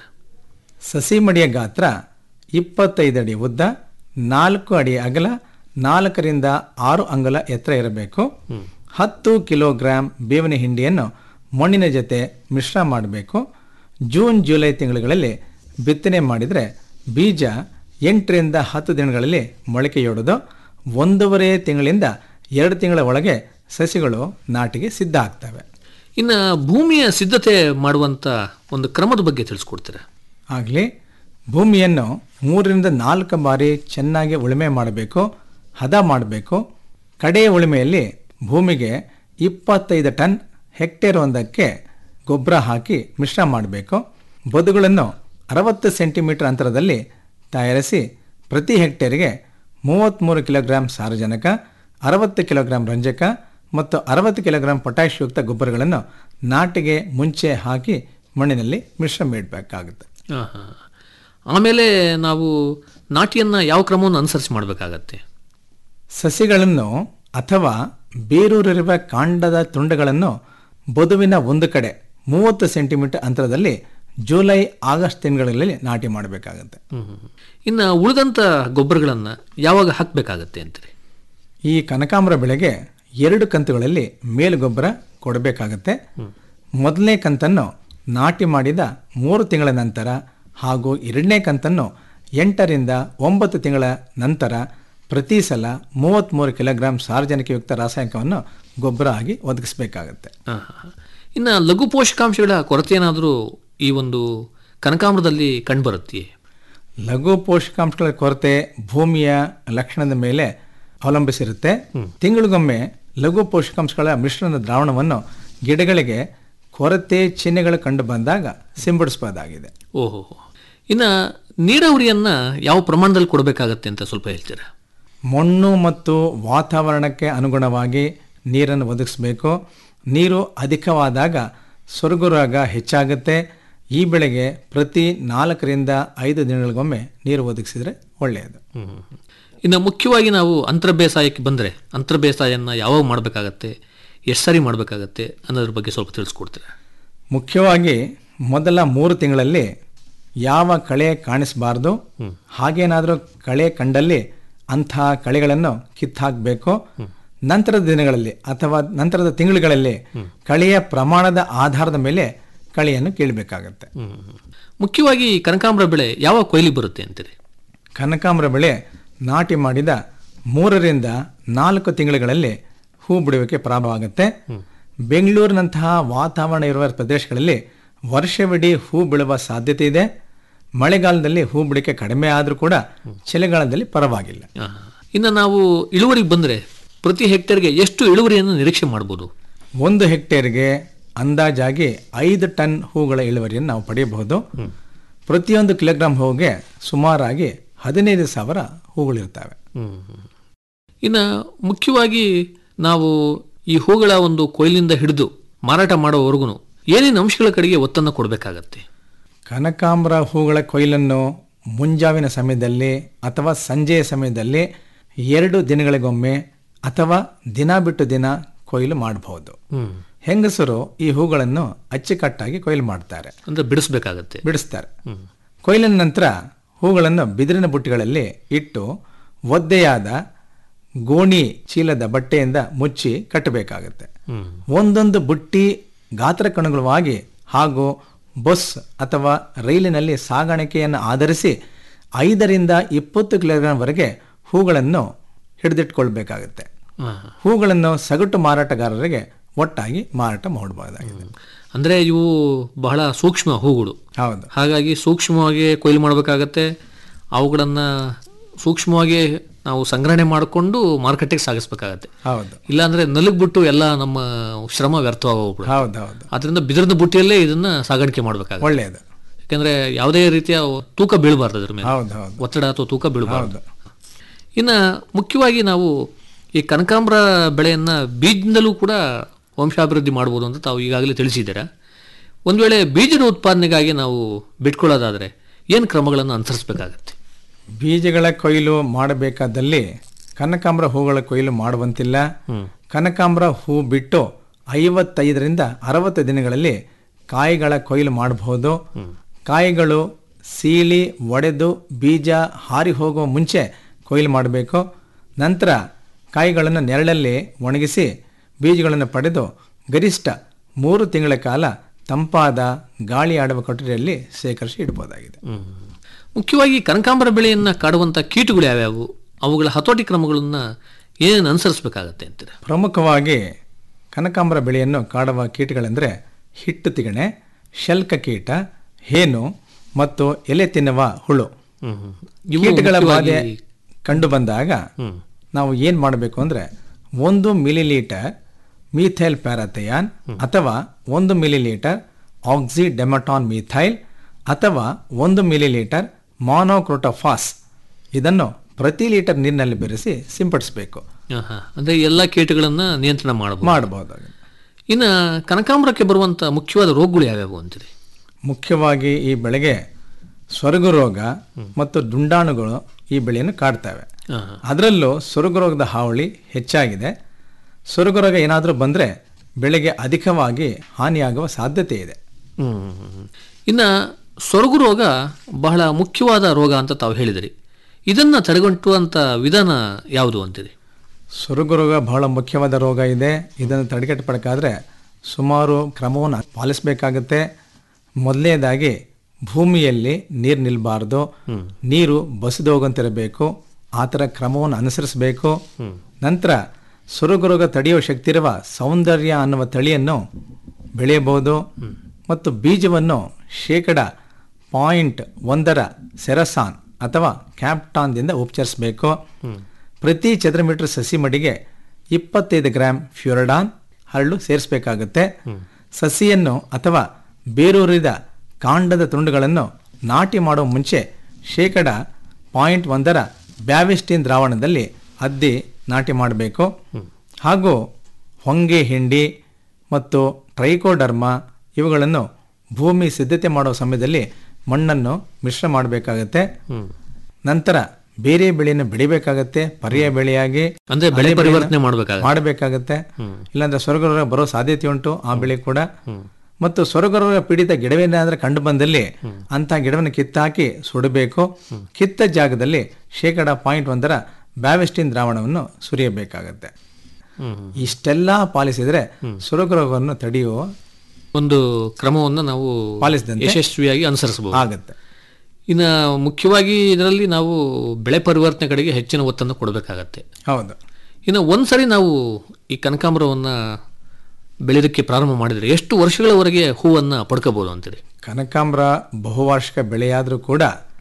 ಸಸಿ ಮಡಿಯ ಗಾತ್ರ ಇಪ್ಪತ್ತೈದು ಅಡಿ ಉದ್ದ ನಾಲ್ಕು ಅಡಿ ಅಗಲ ನಾಲ್ಕರಿಂದ ಆರು ಅಂಗುಲ ಎತ್ತರ ಇರಬೇಕು ಹತ್ತು ಕಿಲೋಗ್ರಾಂ ಬೇವಿನ ಹಿಂಡಿಯನ್ನು ಮಣ್ಣಿನ ಜೊತೆ ಮಿಶ್ರ ಮಾಡಬೇಕು ಜೂನ್ ಜುಲೈ ತಿಂಗಳುಗಳಲ್ಲಿ ಬಿತ್ತನೆ ಮಾಡಿದರೆ ಬೀಜ ಎಂಟರಿಂದ ಹತ್ತು ದಿನಗಳಲ್ಲಿ ಮೊಳಕೆಯೊಡೆದು ಒಂದೂವರೆ ತಿಂಗಳಿಂದ ಎರಡು ತಿಂಗಳ ಒಳಗೆ ಸಸಿಗಳು ನಾಟಿಗೆ ಸಿದ್ಧ ಆಗ್ತವೆ ಇನ್ನು ಭೂಮಿಯ ಸಿದ್ಧತೆ ಮಾಡುವಂಥ ಒಂದು ಕ್ರಮದ ಬಗ್ಗೆ ತಿಳಿಸ್ಕೊಡ್ತೀರಾ ಆಗಲಿ ಭೂಮಿಯನ್ನು ಮೂರರಿಂದ ನಾಲ್ಕು ಬಾರಿ ಚೆನ್ನಾಗಿ ಉಳುಮೆ ಮಾಡಬೇಕು ಹದ ಮಾಡಬೇಕು ಕಡೆಯ ಉಳುಮೆಯಲ್ಲಿ ಭೂಮಿಗೆ ಇಪ್ಪತ್ತೈದು ಟನ್ ಹೆಕ್ಟೇರ್ ಒಂದಕ್ಕೆ ಗೊಬ್ಬರ ಹಾಕಿ ಮಿಶ್ರ ಮಾಡಬೇಕು ಬದುಗಳನ್ನು ಅರವತ್ತು ಸೆಂಟಿಮೀಟರ್ ಅಂತರದಲ್ಲಿ ತಯಾರಿಸಿ ಪ್ರತಿ ಹೆಕ್ಟೇರ್ಗೆ ಮೂವತ್ತ್ಮೂರು ಕಿಲೋಗ್ರಾಂ ಸಾರಜನಕ ಅರವತ್ತು ಕಿಲೋಗ್ರಾಂ ರಂಜಕ ಮತ್ತು ಅರವತ್ತು ಕಿಲೋಗ್ರಾಂ ಪೊಟ್ಯಾಶ್ ಯುಕ್ತ ಗೊಬ್ಬರಗಳನ್ನು ನಾಟಿಗೆ ಮುಂಚೆ ಹಾಕಿ ಮಣ್ಣಿನಲ್ಲಿ ಮಿಶ್ರ ಮಾಡಬೇಕಾಗುತ್ತೆ ಆಹಾ. ಆಮೇಲೆ ನಾವು ನಾಟಿಯನ್ನು ಯಾವ ಕ್ರಮವನ್ನು ಅನುಸರಿಸಿ ಮಾಡಬೇಕಾಗತ್ತೆ ಸಸಿಗಳನ್ನು ಅಥವಾ ಬೇರೂರಿರುವ ಕಾಂಡದ ತುಂಡುಗಳನ್ನು ಬದುವಿನ ಒಂದು ಕಡೆ ಮೂವತ್ತು ಸೆಂಟಿಮೀಟರ್ ಅಂತರದಲ್ಲಿ ಜುಲೈ ಆಗಸ್ಟ್ ತಿಂಗಳಲ್ಲಿ ನಾಟಿ ಮಾಡಬೇಕಾಗುತ್ತೆ ಇನ್ನು ಉಳಿದಂಥ ಗೊಬ್ಬರಗಳನ್ನು ಯಾವಾಗ ಹಾಕಬೇಕಾಗತ್ತೆ ಅಂತೀರಿ ಈ ಕನಕಾಂಬರ ಬೆಳೆಗೆ ಎರಡು ಕಂತುಗಳಲ್ಲಿ ಮೇಲು ಗೊಬ್ಬರ ಕೊಡಬೇಕಾಗತ್ತೆ ಮೊದಲನೇ ಕಂತನ್ನು ನಾಟಿ ಮಾಡಿದ ಮೂರು ತಿಂಗಳ ನಂತರ ಹಾಗೂ ಎರಡನೇ ಕಂತನ್ನು ಎಂಟರಿಂದ ಒಂಬತ್ತು ತಿಂಗಳ ನಂತರ ಪ್ರತಿ ಸಲ ಮೂವತ್ತ್ಮೂರು ಕಿಲೋಗ್ರಾಂ ಸಾರ್ವಜನಿಕಯುಕ್ತ ರಾಸಾಯನಿಕವನ್ನು ಗೊಬ್ಬರ ಆಗಿ ಒದಗಿಸಬೇಕಾಗತ್ತೆ ಆಹಾ. ಇನ್ನು ಲಘು ಪೋಷಕಾಂಶಗಳ ಕೊರತೆ ಏನಾದರೂ ಈ ಒಂದು ಕನಕಾಂಬರದಲ್ಲಿ ಕಂಡುಬರುತ್ತೆಯೇ ಲಘು ಪೋಷಕಾಂಶಗಳ ಕೊರತೆ ಭೂಮಿಯ ಲಕ್ಷಣದ ಮೇಲೆ ಅವಲಂಬಿಸಿರುತ್ತೆ ತಿಂಗಳಿಗೊಮ್ಮೆ ಲಘು ಪೋಷಕಾಂಶಗಳ ಮಿಶ್ರಣದ ದ್ರಾವಣವನ್ನು ಗಿಡಗಳಿಗೆ ಕೊರತೆ ಚಿಹ್ನೆಗಳು ಕಂಡು ಬಂದಾಗ ಸಿಂಪಡಿಸಬಹುದಾಗಿದೆ ಓಹೋ ಇನ್ನು ನೀರಾವರಿಯನ್ನು ಯಾವ ಪ್ರಮಾಣದಲ್ಲಿ ಕೊಡಬೇಕಾಗತ್ತೆ ಅಂತ ಸ್ವಲ್ಪ ಹೇಳ್ತೀರಾ ಮಣ್ಣು ಮತ್ತು ವಾತಾವರಣಕ್ಕೆ ಅನುಗುಣವಾಗಿ ನೀರನ್ನು ಒದಗಿಸಬೇಕು ನೀರು ಅಧಿಕವಾದಾಗ ಸೊರಗು ರೋಗ ಹೆಚ್ಚಾಗುತ್ತೆ ಈ ಬೆಳೆಗೆ ಪ್ರತಿ ನಾಲ್ಕರಿಂದ ಐದು ದಿನಗಳಿಗೊಮ್ಮೆ ನೀರು ಒದಗಿಸಿದರೆ ಒಳ್ಳೆಯದು ಇನ್ನು ಮುಖ್ಯವಾಗಿ ನಾವು ಅಂತರ ಬೇಸಾಯಕ್ಕೆ ಬಂದರೆ ಅಂತರ ಬೇಸಾಯನ ಯಾವಾಗ ಮಾಡಬೇಕಾಗತ್ತೆ ಎಷ್ಟು ಸಾರಿ ಮಾಡಬೇಕಾಗತ್ತೆ ಅನ್ನೋದ್ರ ಬಗ್ಗೆ ಸ್ವಲ್ಪ ತಿಳಿಸ್ಕೊಡ್ತೀರಾ ಮುಖ್ಯವಾಗಿ ಮೊದಲ ಮೂರು ತಿಂಗಳಲ್ಲಿ ಯಾವ ಕಳೆ ಕಾಣಿಸಬಾರ್ದು ಹಾಗೇನಾದರೂ ಕಳೆ ಕಂಡಲ್ಲಿ ಅಂಥ ಕಳೆಗಳನ್ನು ಕಿತ್ತಾಕಬೇಕು ನಂತರದ ದಿನಗಳಲ್ಲಿ ಅಥವಾ ನಂತರದ ತಿಂಗಳುಗಳಲ್ಲಿ ಕಳೆಯ ಪ್ರಮಾಣದ ಆಧಾರದ ಮೇಲೆ ಕಳೆಯನ್ನು ಕೀಳಬೇಕಾಗತ್ತೆ ಮುಖ್ಯವಾಗಿ ಕನಕಾಂಬರ ಬೆಳೆ ಯಾವ ಕೊಯ್ಲಿಗೆ ಬರುತ್ತೆ ಅಂತೀರಿ ಕನಕಾಂಬರ ಬೆಳೆ ನಾಟಿ ಮಾಡಿದ ಮೂರರಿಂದ ನಾಲ್ಕು ತಿಂಗಳುಗಳಲ್ಲಿ ಹೂ ಬಿಡುವಿಕೆ ಪ್ರಾರಂಭವಾಗುತ್ತೆ ಬೆಂಗಳೂರಿನಂತಹ ವಾತಾವರಣ ಇರುವ ಪ್ರದೇಶಗಳಲ್ಲಿ ವರ್ಷವಿಡೀ ಹೂ ಬೀಳುವ ಸಾಧ್ಯತೆ ಇದೆ ಮಳೆಗಾಲದಲ್ಲಿ ಹೂ ಬಿಡಿಕೆ ಕಡಿಮೆ ಆದರೂ ಕೂಡ ಚಳಿಗಾಲದಲ್ಲಿ ಪರವಾಗಿಲ್ಲ ಆಹಾ. ಇನ್ನು ನಾವು ಇಳುವರಿಗೆ ಬಂದರೆ ಪ್ರತಿ ಹೆಕ್ಟೇರ್ಗೆ ಎಷ್ಟು ಇಳುವರಿಯನ್ನು ನಿರೀಕ್ಷೆ ಮಾಡ್ಬೋದು ಒಂದು ಹೆಕ್ಟೇರ್ಗೆ ಅಂದಾಜಾಗಿ ಐದು ಟನ್ ಹೂಗಳ ಇಳುವರಿಯನ್ನು ನಾವು ಪಡೆಯಬಹುದು ಪ್ರತಿಯೊಂದು ಕಿಲೋಗ್ರಾಂ ಹೂವಿಗೆ ಸುಮಾರಾಗಿ ಹದಿನೈದು ಸಾವಿರ ಹೂಗಳಿರ್ತವೆ ಇನ್ನು ಮುಖ್ಯವಾಗಿ ನಾವು ಈ ಹೂಗಳ ಒಂದು ಕೊಯ್ಲಿಂದ ಹಿಡಿದು ಮಾರಾಟ ಮಾಡೋವರೆಗೂ ಏನೇನು ಅಂಶಗಳ ಕಡೆಗೆ ಒತ್ತನ್ನು ಕೊಡಬೇಕಾಗತ್ತೆ ಕನಕಾಂಬರ ಹೂಗಳ ಕೊಯ್ಲನ್ನು ಮುಂಜಾವಿನ ಸಮಯದಲ್ಲಿ ಅಥವಾ ಸಂಜೆಯ ಸಮಯದಲ್ಲಿ ಎರಡು ದಿನಗಳಿಗೊಮ್ಮೆ ಅಥವಾ ದಿನ ಬಿಟ್ಟು ದಿನ ಕೊಯ್ಲು ಮಾಡಬಹುದು ಹೆಂಗಸರು ಈ ಹೂಗಳನ್ನು ಅಚ್ಚುಕಟ್ಟಾಗಿ ಕೊಯ್ಲು ಮಾಡ್ತಾರೆ ಅಂದ್ರೆ ಬಿಡಿಸ್ಬೇಕಾಗತ್ತೆ ಬಿಡಿಸ್ತಾರೆ ಕೊಯ್ಲಿನ ನಂತರ ಹೂಗಳನ್ನು ಬಿದಿರಿನ ಬುಟ್ಟಿಗಳಲ್ಲಿ ಇಟ್ಟು ಒದ್ದೆಯಾದ ಗೋಣಿ ಚೀಲದ ಬಟ್ಟೆಯಿಂದ ಮುಚ್ಚಿ ಕಟ್ಟಬೇಕಾಗತ್ತೆ ಒಂದೊಂದು ಬುಟ್ಟಿ ಗಾತ್ರಕ್ಕನುಗುಣವಾಗಿ ಹಾಗೂ ಬಸ್ ಅಥವಾ ರೈಲಿನಲ್ಲಿ ಸಾಗಾಣಿಕೆಯನ್ನು ಆಧರಿಸಿ ಐದರಿಂದ ಇಪ್ಪತ್ತು ಕಿಲೋಗ್ರಾಂವರೆಗೆ ಹೂಗಳನ್ನು ಹಿಡಿದಿಟ್ಕೊಳ್ಬೇಕಾಗತ್ತೆ ಆಹಾ. ಹೂಗಳನ್ನು ಸಗಟು ಮಾರಾಟಗಾರರಿಗೆ ಒಟ್ಟಾಗಿ ಮಾರಾಟ ಮಾಡಬಹುದಾಗಿದೆ ಅಂದ್ರೆ ಇವು ಬಹಳ ಸೂಕ್ಷ್ಮ ಹೂಗಳು ಹೌದು ಹಾಗಾಗಿ ಸೂಕ್ಷ್ಮವಾಗಿ ಕೊಯ್ಲು ಮಾಡಬೇಕಾಗತ್ತೆ ಅವುಗಳನ್ನು ಸೂಕ್ಷ್ಮವಾಗಿ ನಾವು ಸಂಗ್ರಹಣೆ ಮಾಡಿಕೊಂಡು ಮಾರುಕಟ್ಟೆಗೆ ಸಾಗಿಸ್ಬೇಕಾಗತ್ತೆ ಹೌದು ಇಲ್ಲಾಂದ್ರೆ ನಲುಗ್ಬಿಟ್ಟು ಎಲ್ಲ ನಮ್ಮ ಶ್ರಮ ವ್ಯರ್ಥವಾಗೋಗ್ಬಿಡುತ್ತೆ ಹೌದು ಹೌದು ಅದರಿಂದ ಬಿದಿರದ ಬುಟ್ಟಿಯಲ್ಲೇ ಇದನ್ನ ಸಾಗಾಣಿಕೆ ಮಾಡಬೇಕಾಗುತ್ತೆ ಒಳ್ಳೆಯದು ಯಾಕಂದ್ರೆ ಯಾವುದೇ ರೀತಿಯ ತೂಕ ಬೀಳಬಾರ್ದು ಅದ್ರ ಮೇಲೆ ಹೌದು ಹೌದು ಒತ್ತಡ ಅಥವಾ ತೂಕ ಬೀಳಬಾರ್ದು ಹೌದು ಇನ್ನು ಮುಖ್ಯವಾಗಿ ನಾವು ಈ ಕನಕಾಂಬರ ಬೆಳೆಯನ್ನ ಬೀಜದಿಂದಲೂ ಕೂಡ ವಂಶಾಭಿವೃದ್ಧಿ ಮಾಡ್ಬೋದು ಅಂತ ತಾವು ಈಗಾಗಲೇ ತಿಳಿಸಿದ್ದೀರಾ ಒಂದು ವೇಳೆ ಬೀಜದ ಉತ್ಪಾದನೆಗಾಗಿ ನಾವು ಬಿಟ್ಕೊಳ್ಳೋದಾದ್ರೆ ಏನು ಕ್ರಮಗಳನ್ನು ಅನುಸರಿಸಬೇಕಾಗತ್ತೆ ಬೀಜಗಳ ಕೊಯ್ಲು ಮಾಡಬೇಕಾದಲ್ಲಿ ಕನಕಾಂಬರ ಹೂಗಳ ಕೊಯ್ಲು ಮಾಡುವಂತಿಲ್ಲ ಕನಕಾಂಬರ ಹೂ ಬಿಟ್ಟು ಐವತ್ತೈದರಿಂದ ಅರವತ್ತು ದಿನಗಳಲ್ಲಿ ಕಾಯಿಗಳ ಕೊಯ್ಲು ಮಾಡಬಹುದು ಕಾಯಿಗಳು ಸೀಳಿ ಒಡೆದು ಬೀಜ ಹಾರಿ ಹೋಗುವ ಮುಂಚೆ ಕೊಯ್ಲು ಮಾಡಬೇಕು ನಂತರ ಕಾಯಿಗಳನ್ನು ನೆರಳಲ್ಲಿ ಒಣಗಿಸಿ ಬೀಜಗಳನ್ನು ಪಡೆದು ಗರಿಷ್ಠ ಮೂರು ತಿಂಗಳ ಕಾಲ ತಂಪಾದ ಗಾಳಿ ಆಡುವ ಕೊಠಡಿಯಲ್ಲಿ ಶೇಖರಿಸಿ ಇಡಬಹುದಾಗಿದೆ ಮುಖ್ಯವಾಗಿ ಕನಕಾಂಬರ ಬೆಳೆಯನ್ನ ಕಾಡುವಂಥ ಕೀಟಗಳು ಯಾವ್ಯಾವು ಅವುಗಳ ಹತೋಟಿ ಕ್ರಮಗಳನ್ನ ಏನೇನು ಅನುಸರಿಸಬೇಕಾಗತ್ತೆ ಅಂತೀರಾ ಪ್ರಮುಖವಾಗಿ ಕನಕಾಂಬರ ಬೆಳೆಯನ್ನು ಕಾಡುವ ಕೀಟಗಳೆಂದರೆ ಹಿಟ್ಟು ತಿಗಣೆ ಶಲ್ಕ ಕೀಟ ಹೇನು ಮತ್ತು ಎಲೆ ತಿನ್ನುವ ಹುಳು ಇವು ಕೀಟಗಳ ಮುಖ್ಯವಾಗಿ- ಬಾಧೆ ಕಂಡು ಬಂದಾಗ ನಾವು ಏನು ಮಾಡಬೇಕು ಅಂದರೆ ಒಂದು ಮಿಲಿ ಲೀಟರ್ ಮೀಥೈಲ್ ಪ್ಯಾರಾಥಯಾನ್ ಅಥವಾ ಒಂದು ಮಿಲಿಲೀಟರ್ ಆಕ್ಸಿ ಡೆಮಟಾನ್ ಮೀಥೈಲ್ ಅಥವಾ ಒಂದು ಮಿಲಿಲೀಟರ್ ಮಾನೋಕ್ರೋಟೋಫಾಸ್ ಇದನ್ನು ಪ್ರತಿ ಲೀಟರ್ ನೀರಿನಲ್ಲಿ ಬೆರೆಸಿ ಸಿಂಪಡಿಸಬೇಕು ಆಹಾ. ಅಂದ್ರೆ ಎಲ್ಲ ಕೀಟಗಳನ್ನ ನಿಯಂತ್ರಣ ಮಾಡಬಹುದು ಮಾಡಬಹುದು ಇನ್ನು ಕನಕಾಂಬರಕ್ಕೆ ಬರುವಂತ ಮುಖ್ಯವಾದ ರೋಗಗಳು ಯಾವ್ಯಾವು ಅಂತೀರಿ ಮುಖ್ಯವಾಗಿ ಈ ಬೆಳೆಗೆ ಸ್ವರ್ಗ ರೋಗ ಮತ್ತು ದುಂಡಾಣುಗಳು ಈ ಬೆಳೆಯನ್ನು ಕಾಡ್ತವೆ ಆಹಾ. ಅದರಲ್ಲೂ ಸ್ವರ್ಗ ರೋಗದ ಹಾವಳಿ ಹೆಚ್ಚಾಗಿದೆ ಸ್ವರ್ಗ ರೋಗ ಏನಾದರೂ ಬಂದರೆ ಬೆಳೆಗೆ ಅಧಿಕವಾಗಿ ಹಾನಿಯಾಗುವ ಸಾಧ್ಯತೆ ಇದೆ ಹ್ಮ್. ಇನ್ನ ಸೊರಗು ರೋಗ ಬಹಳ ಮುಖ್ಯವಾದ ರೋಗ ಅಂತ ತಾವು ಹೇಳಿದಿರಿ ಇದನ್ನ ತಡೆಗಟ್ಟುವಂತ ವಿಧಾನ ಯಾವುದು ಅಂತೀರಿ ಸ್ವರ್ಗ ರೋಗ ಬಹಳ ಮುಖ್ಯವಾದ ರೋಗ ಇದೆ ಇದನ್ನು ತಡೆಗಟ್ಟಬೇಕಾದ್ರೆ ಸುಮಾರು ಕ್ರಮವನ್ನು ಪಾಲಿಸಬೇಕಾಗುತ್ತೆ ಮೊದಲನೇದಾಗಿ ಭೂಮಿಯಲ್ಲಿ ನೀರು ನಿಲ್ಲಬಾರ್ದು ನೀರು ಬಸಿದು ಹೋಗಂತಿರಬೇಕು ಆ ಥರ ಕ್ರಮವನ್ನು ಅನುಸರಿಸಬೇಕು ನಂತರ ಸ್ವರ್ಗ ರೋಗ ತಡೆಯುವ ಶಕ್ತಿ ಇರುವ ಸೌಂದರ್ಯ ಅನ್ನುವ ತಳಿಯನ್ನು ಬೆಳೆಯಬಹುದು ಮತ್ತು ಬೀಜವನ್ನು ಶೇಕಡ ಪಾಯಿಂಟ್ ಒಂದರ ಸೆರಸಾನ್ ಅಥವಾ ಕ್ಯಾಪ್ಟಾನ್ದಿಂದ ಉಪಚರಿಸಬೇಕು ಪ್ರತಿ ಚದರ ಮೀಟರ್ ಸಸಿ ಮಡಿಗೆ ಇಪ್ಪತ್ತೈದು ಗ್ರಾಂ ಫ್ಯೂರಡಾನ್ ಹರಳು ಸೇರಿಸಬೇಕಾಗುತ್ತೆ ಸಸಿಯನ್ನು ಅಥವಾ ಬೇರೂರಿದ ಕಾಂಡದ ತುಂಡುಗಳನ್ನು ನಾಟಿ ಮಾಡುವ ಮುಂಚೆ ಶೇಕಡ ಪಾಯಿಂಟ್ ಒಂದರ ಬ್ಯಾವಿಸ್ಟಿನ್ ದ್ರಾವಣದಲ್ಲಿ ಅದ್ದಿ ನಾಟಿ ಮಾಡಬೇಕು ಹಾಗೂ ಹೊಂಗೆ ಹಿಂಡಿ ಮತ್ತು ಟ್ರೈಕೋಡರ್ಮ ಇವುಗಳನ್ನು ಭೂಮಿ ಸಿದ್ಧತೆ ಮಾಡುವ ಸಮಯದಲ್ಲಿ ಮಣ್ಣನ್ನು ಮಿಶ್ರ ಮಾಡಬೇಕಾಗತ್ತೆ ನಂತರ ಬೇರೆ ಬೆಳೆಯನ್ನು ಬೆಳಿಬೇಕಾಗತ್ತೆ ಪರ್ಯಾಯ ಬೆಳೆಯಾಗಿ ಅಂದ್ರೆ ಬೆಳೆ ಅದೇ ಬೆಳೆಯನ್ನ ಪರಿವರ್ತನೆ ಮಾಡ್ಬೇಕಾಗತ್ತೆ. ಮಾಡಬೇಕಾಗತ್ತೆ ಇಲ್ಲಾಂದ್ರೆ ಸ್ವರ್ಗ ರೋಗ ಬರೋ ಸಾಧ್ಯತೆ ಉಂಟು ಆ ಬೆಳೆ ಕೂಡ ಮತ್ತು ಸ್ವರ್ಗ ರೋಗ ಪೀಡಿತ ಗಿಡವೇನಾದ್ರೆ ಕಂಡು ಬಂದಲ್ಲಿ ಅಂತ ಗಿಡವನ್ನು ಕಿತ್ತಾಕಿ ಸುಡಬೇಕು ಕಿತ್ತ ಜಾಗದಲ್ಲಿ ಶೇಕಡ ಪಾಯಿಂಟ್ ಒಂದರ ಬ್ಯಾವೆಸ್ಟಿನ್ ದ್ರಾವಣವನ್ನು ಸುರಿಯಬೇಕಾಗತ್ತೆ ಇಷ್ಟೆಲ್ಲ ಪಾಲಿಸಿದ್ರೆ ಸ್ವರ್ಗ ರೋಗವನ್ನು ತಡೆಯುವ ಒಂದು ಕ್ರಮವನ್ನು ನಾವು ಪಾಲಿಸಿದಂತೆ ಯಶಸ್ವಿಯಾಗಿ ಅನುಸರಿಸಬಹುದು ಆಗತ್ತೆ ಇನ್ನು ಮುಖ್ಯವಾಗಿ ಇದರಲ್ಲಿ ನಾವು ಬೆಳೆ ಪರಿವರ್ತನೆ ಕಡೆಗೆ ಹೆಚ್ಚಿನ ಒತ್ತನ್ನು ಕೊಡಬೇಕಾಗತ್ತೆ ಹೌದು ಇನ್ನು ಒಂದ್ಸರಿ ನಾವು ಈ ಕನಕಾಂಬರವನ್ನ ಬೆಳೆಯೋದಕ್ಕೆ ಪ್ರಾರಂಭ ಮಾಡಿದ್ರೆ ಎಷ್ಟು ವರ್ಷಗಳವರೆಗೆ ಹೂವನ್ನ ಪಡ್ಕೋಬಹುದು ಅಂತೀರಿ ಕನಕಾಂಬರ ಬಹುವಾರ್ಷಿಕ ಬೆಳೆಯಾದರೂ ಕೂಡ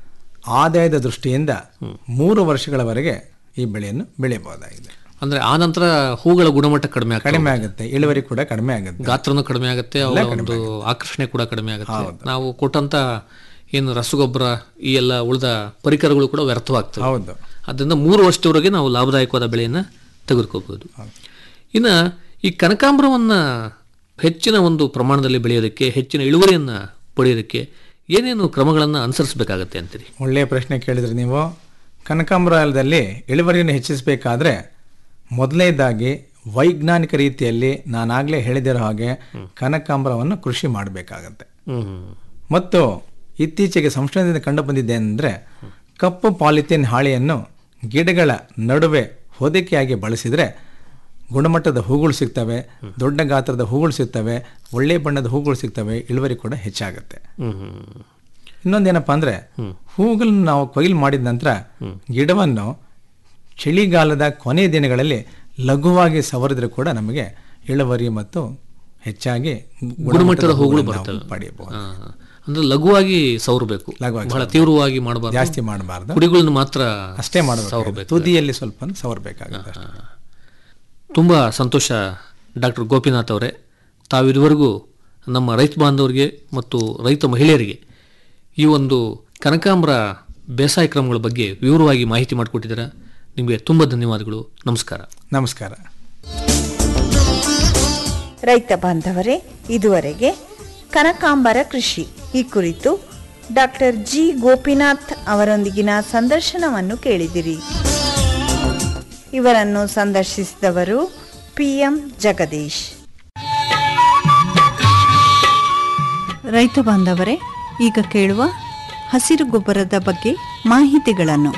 ಆದಾಯದ ದೃಷ್ಟಿಯಿಂದ ಮೂರು ವರ್ಷಗಳವರೆಗೆ ಈ ಬೆಳೆಯನ್ನು ಬೆಳೆಯಬಹುದಾಗಿದೆ ಅಂದ್ರೆ ಆ ನಂತರ ಹೂಗಳ ಗುಣಮಟ್ಟ ಕಡಿಮೆ ಆಗ್ತದೆ ಕಡಿಮೆ ಆಗುತ್ತೆ ಇಳುವರಿ ಕೂಡ ಕಡಿಮೆ ಆಗುತ್ತೆ ಗಾತ್ರನೂ ಕಡಿಮೆ ಆಗುತ್ತೆ ಅವರ ಒಂದು ಆಕರ್ಷಣೆ ಕೂಡ ಕಡಿಮೆ ಆಗುತ್ತೆ ನಾವು ಕೊಟ್ಟಂತ ಏನು ರಸಗೊಬ್ಬರ ಈ ಎಲ್ಲ ಉಳಿದ ಪರಿಕರಗಳು ಕೂಡ ವ್ಯರ್ಥವಾಗ್ತವೆ ಹೌದು ಅದರಿಂದ ಮೂರು ವರ್ಷದವರೆಗೆ ನಾವು ಲಾಭದಾಯಕವಾದ ಬೆಳೆಯನ್ನ ತೆಗೆದುಕೋಬಹುದು ಇನ್ನ ಈ ಕನಕಾಂಬರವನ್ನ ಹೆಚ್ಚಿನ ಒಂದು ಪ್ರಮಾಣದಲ್ಲಿ ಬೆಳೆಯೋದಕ್ಕೆ ಹೆಚ್ಚಿನ ಇಳುವರಿಯನ್ನ ಪಡೆಯೋದಕ್ಕೆ ಏನೇನು ಕ್ರಮಗಳನ್ನ ಅನುಸರಿಸಬೇಕಾಗತ್ತೆ ಅಂತೀರಿ ಒಳ್ಳೆಯ ಪ್ರಶ್ನೆ ಕೇಳಿದ್ರಿ ನೀವು ಕನಕಾಂಬರದಲ್ಲಿ ಇಳುವರಿಯನ್ನು ಹೆಚ್ಚಿಸಬೇಕಾದ್ರೆ ಮೊದಲನೇದಾಗಿ ವೈಜ್ಞಾನಿಕ ರೀತಿಯಲ್ಲಿ ನಾನಾಗಲೇ ಹೇಳಿದಿರೋ ಹಾಗೆ ಕನಕಾಂಬರವನ್ನು ಕೃಷಿ ಮಾಡಬೇಕಾಗತ್ತೆ ಮತ್ತು ಇತ್ತೀಚೆಗೆ ಸಂಶೋಧನೆಯಿಂದ ಕಂಡು ಬಂದಿದೆ ಅಂದರೆ ಕಪ್ಪು ಪಾಲಿಥೀನ್ ಹಾಳೆಯನ್ನು ಗಿಡಗಳ ನಡುವೆ ಹೊದಿಕೆಯಾಗಿ ಬಳಸಿದರೆ ಗುಣಮಟ್ಟದ ಹೂಗಳು ಸಿಗ್ತವೆ ದೊಡ್ಡ ಗಾತ್ರದ ಹೂಗಳು ಸಿಗ್ತವೆ ಒಳ್ಳೆಯ ಬಣ್ಣದ ಹೂಗಳು ಸಿಗ್ತವೆ ಇಳುವರಿ ಕೂಡ ಹೆಚ್ಚಾಗುತ್ತೆ ಇನ್ನೊಂದೇನಪ್ಪ ಅಂದ್ರೆ ಹೂಗಳನ್ನು ನಾವು ಕೊಯ್ಲು ಮಾಡಿದ ನಂತರ ಗಿಡವನ್ನು ಚಳಿಗಾಲದ ಕೊನೆಯ ದಿನಗಳಲ್ಲಿ ಲಘುವಾಗಿ ಸವರಿದ್ರೆ ಕೂಡ ನಮಗೆ ಇಳುವರಿ ಮತ್ತು ಹೆಚ್ಚಾಗಿ ಗುಣಮಟ್ಟದ ಹೂಗಳು ನಾವು ಬರ್ತವೆ ಪಡೆಯಬಹುದು ಆ, ಅಂದ್ರೆ ಲಘುವಾಗಿ ಸವರಬೇಕು ಲಘುವಾಗಿ ಬಹಳ ತೀವ್ರವಾಗಿ ಮಾಡಬಾರ್ದು ಜಾಸ್ತಿ ಮಾಡಬಾರ್ದು ಕುಡಿಗಳನ್ನು ಮಾತ್ರ ಅಷ್ಟೇ ಮಾಡಬೇಕು ಸವರಬೇಕು ತುದಿಯಲ್ಲಿ ಸ್ವಲ್ಪ ಸವರಬೇಕಾಗುತ್ತೆ ಅಷ್ಟೇ. ತುಂಬ ಸಂತೋಷ ಡಾಕ್ಟರ್ ಗೋಪಿನಾಥ್ ಅವರೇ ತಾವಿದುವರೆಗೂ ನಮ್ಮ ರೈತ ಬಾಂಧವರಿಗೆ ಮತ್ತು ರೈತ ಮಹಿಳೆಯರಿಗೆ ಈ ಒಂದು ಕನಕಾಂಬರ ಬೇಸಾಯ ಕ್ರಮಗಳ ಬಗ್ಗೆ ವಿವರವಾಗಿ ಮಾಹಿತಿ ಮಾಡಿಕೊಟ್ಟಿದ್ದೀರಾ ನಿಮಗೆ ತುಂಬ ಧನ್ಯವಾದಗಳು ನಮಸ್ಕಾರ ನಮಸ್ಕಾರ ರೈತ ಬಾಂಧವರೇ ಇದುವರೆಗೆ ಕನಕಾಂಬರ ಕೃಷಿ ಈ ಕುರಿತು ಡಾಕ್ಟರ್ ಜಿ ಗೋಪಿನಾಥ್ ಅವರೊಂದಿಗಿನ ಸಂದರ್ಶನವನ್ನು ಕೇಳಿದಿರಿ ಇವರನ್ನು ಸಂದರ್ಶಿಸಿದವರು ಪಿಎಂ ಜಗದೀಶ್ ರೈತ ಬಾಂಧವರೇ ಈಗ ಕೇಳುವ ಹಸಿರು ಗೊಬ್ಬರದ ಬಗ್ಗೆ ಮಾಹಿತಿಗಳನ್ನು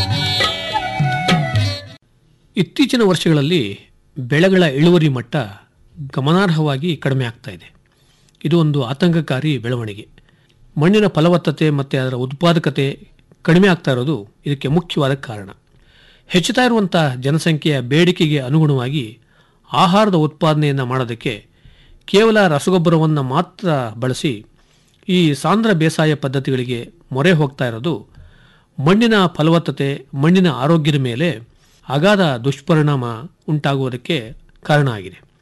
ಇತ್ತೀಚಿನ ವರ್ಷಗಳಲ್ಲಿ ಬೆಳೆಗಳ ಇಳುವರಿ ಮಟ್ಟ ಗಮನಾರ್ಹವಾಗಿ ಕಡಿಮೆ ಆಗ್ತಾ ಇದೆ ಇದು ಒಂದು ಆತಂಕಕಾರಿ ಬೆಳವಣಿಗೆ ಮಣ್ಣಿನ ಫಲವತ್ತತೆ ಮತ್ತು ಅದರ ಉತ್ಪಾದಕತೆ ಕಡಿಮೆ ಆಗ್ತಾ ಇರೋದು ಇದಕ್ಕೆ ಮುಖ್ಯವಾದ ಕಾರಣ ಹೆಚ್ಚುತ್ತಾ ಇರುವಂಥ ಜನಸಂಖ್ಯೆಯ ಬೇಡಿಕೆಗೆ ಅನುಗುಣವಾಗಿ ಆಹಾರದ ಉತ್ಪಾದನೆಯನ್ನು ಮಾಡೋದಕ್ಕೆ ಕೇವಲ ರಸಗೊಬ್ಬರವನ್ನು ಮಾತ್ರ ಬಳಸಿ ಈ ಸಾಂದ್ರ ಬೇಸಾಯ ಪದ್ಧತಿಗಳಿಗೆ ಮೊರೆ ಹೋಗ್ತಾ ಇರೋದು ಮಣ್ಣಿನ ಫಲವತ್ತತೆ ಮಣ್ಣಿನ ಆರೋಗ್ಯದ ಮೇಲೆ ಅಗಾಧ ದುಷ್ಪರಿಣಾಮ ಉಂಟಾಗುವುದಕ್ಕೆ ಕಾರಣ ಆಗಿದೆ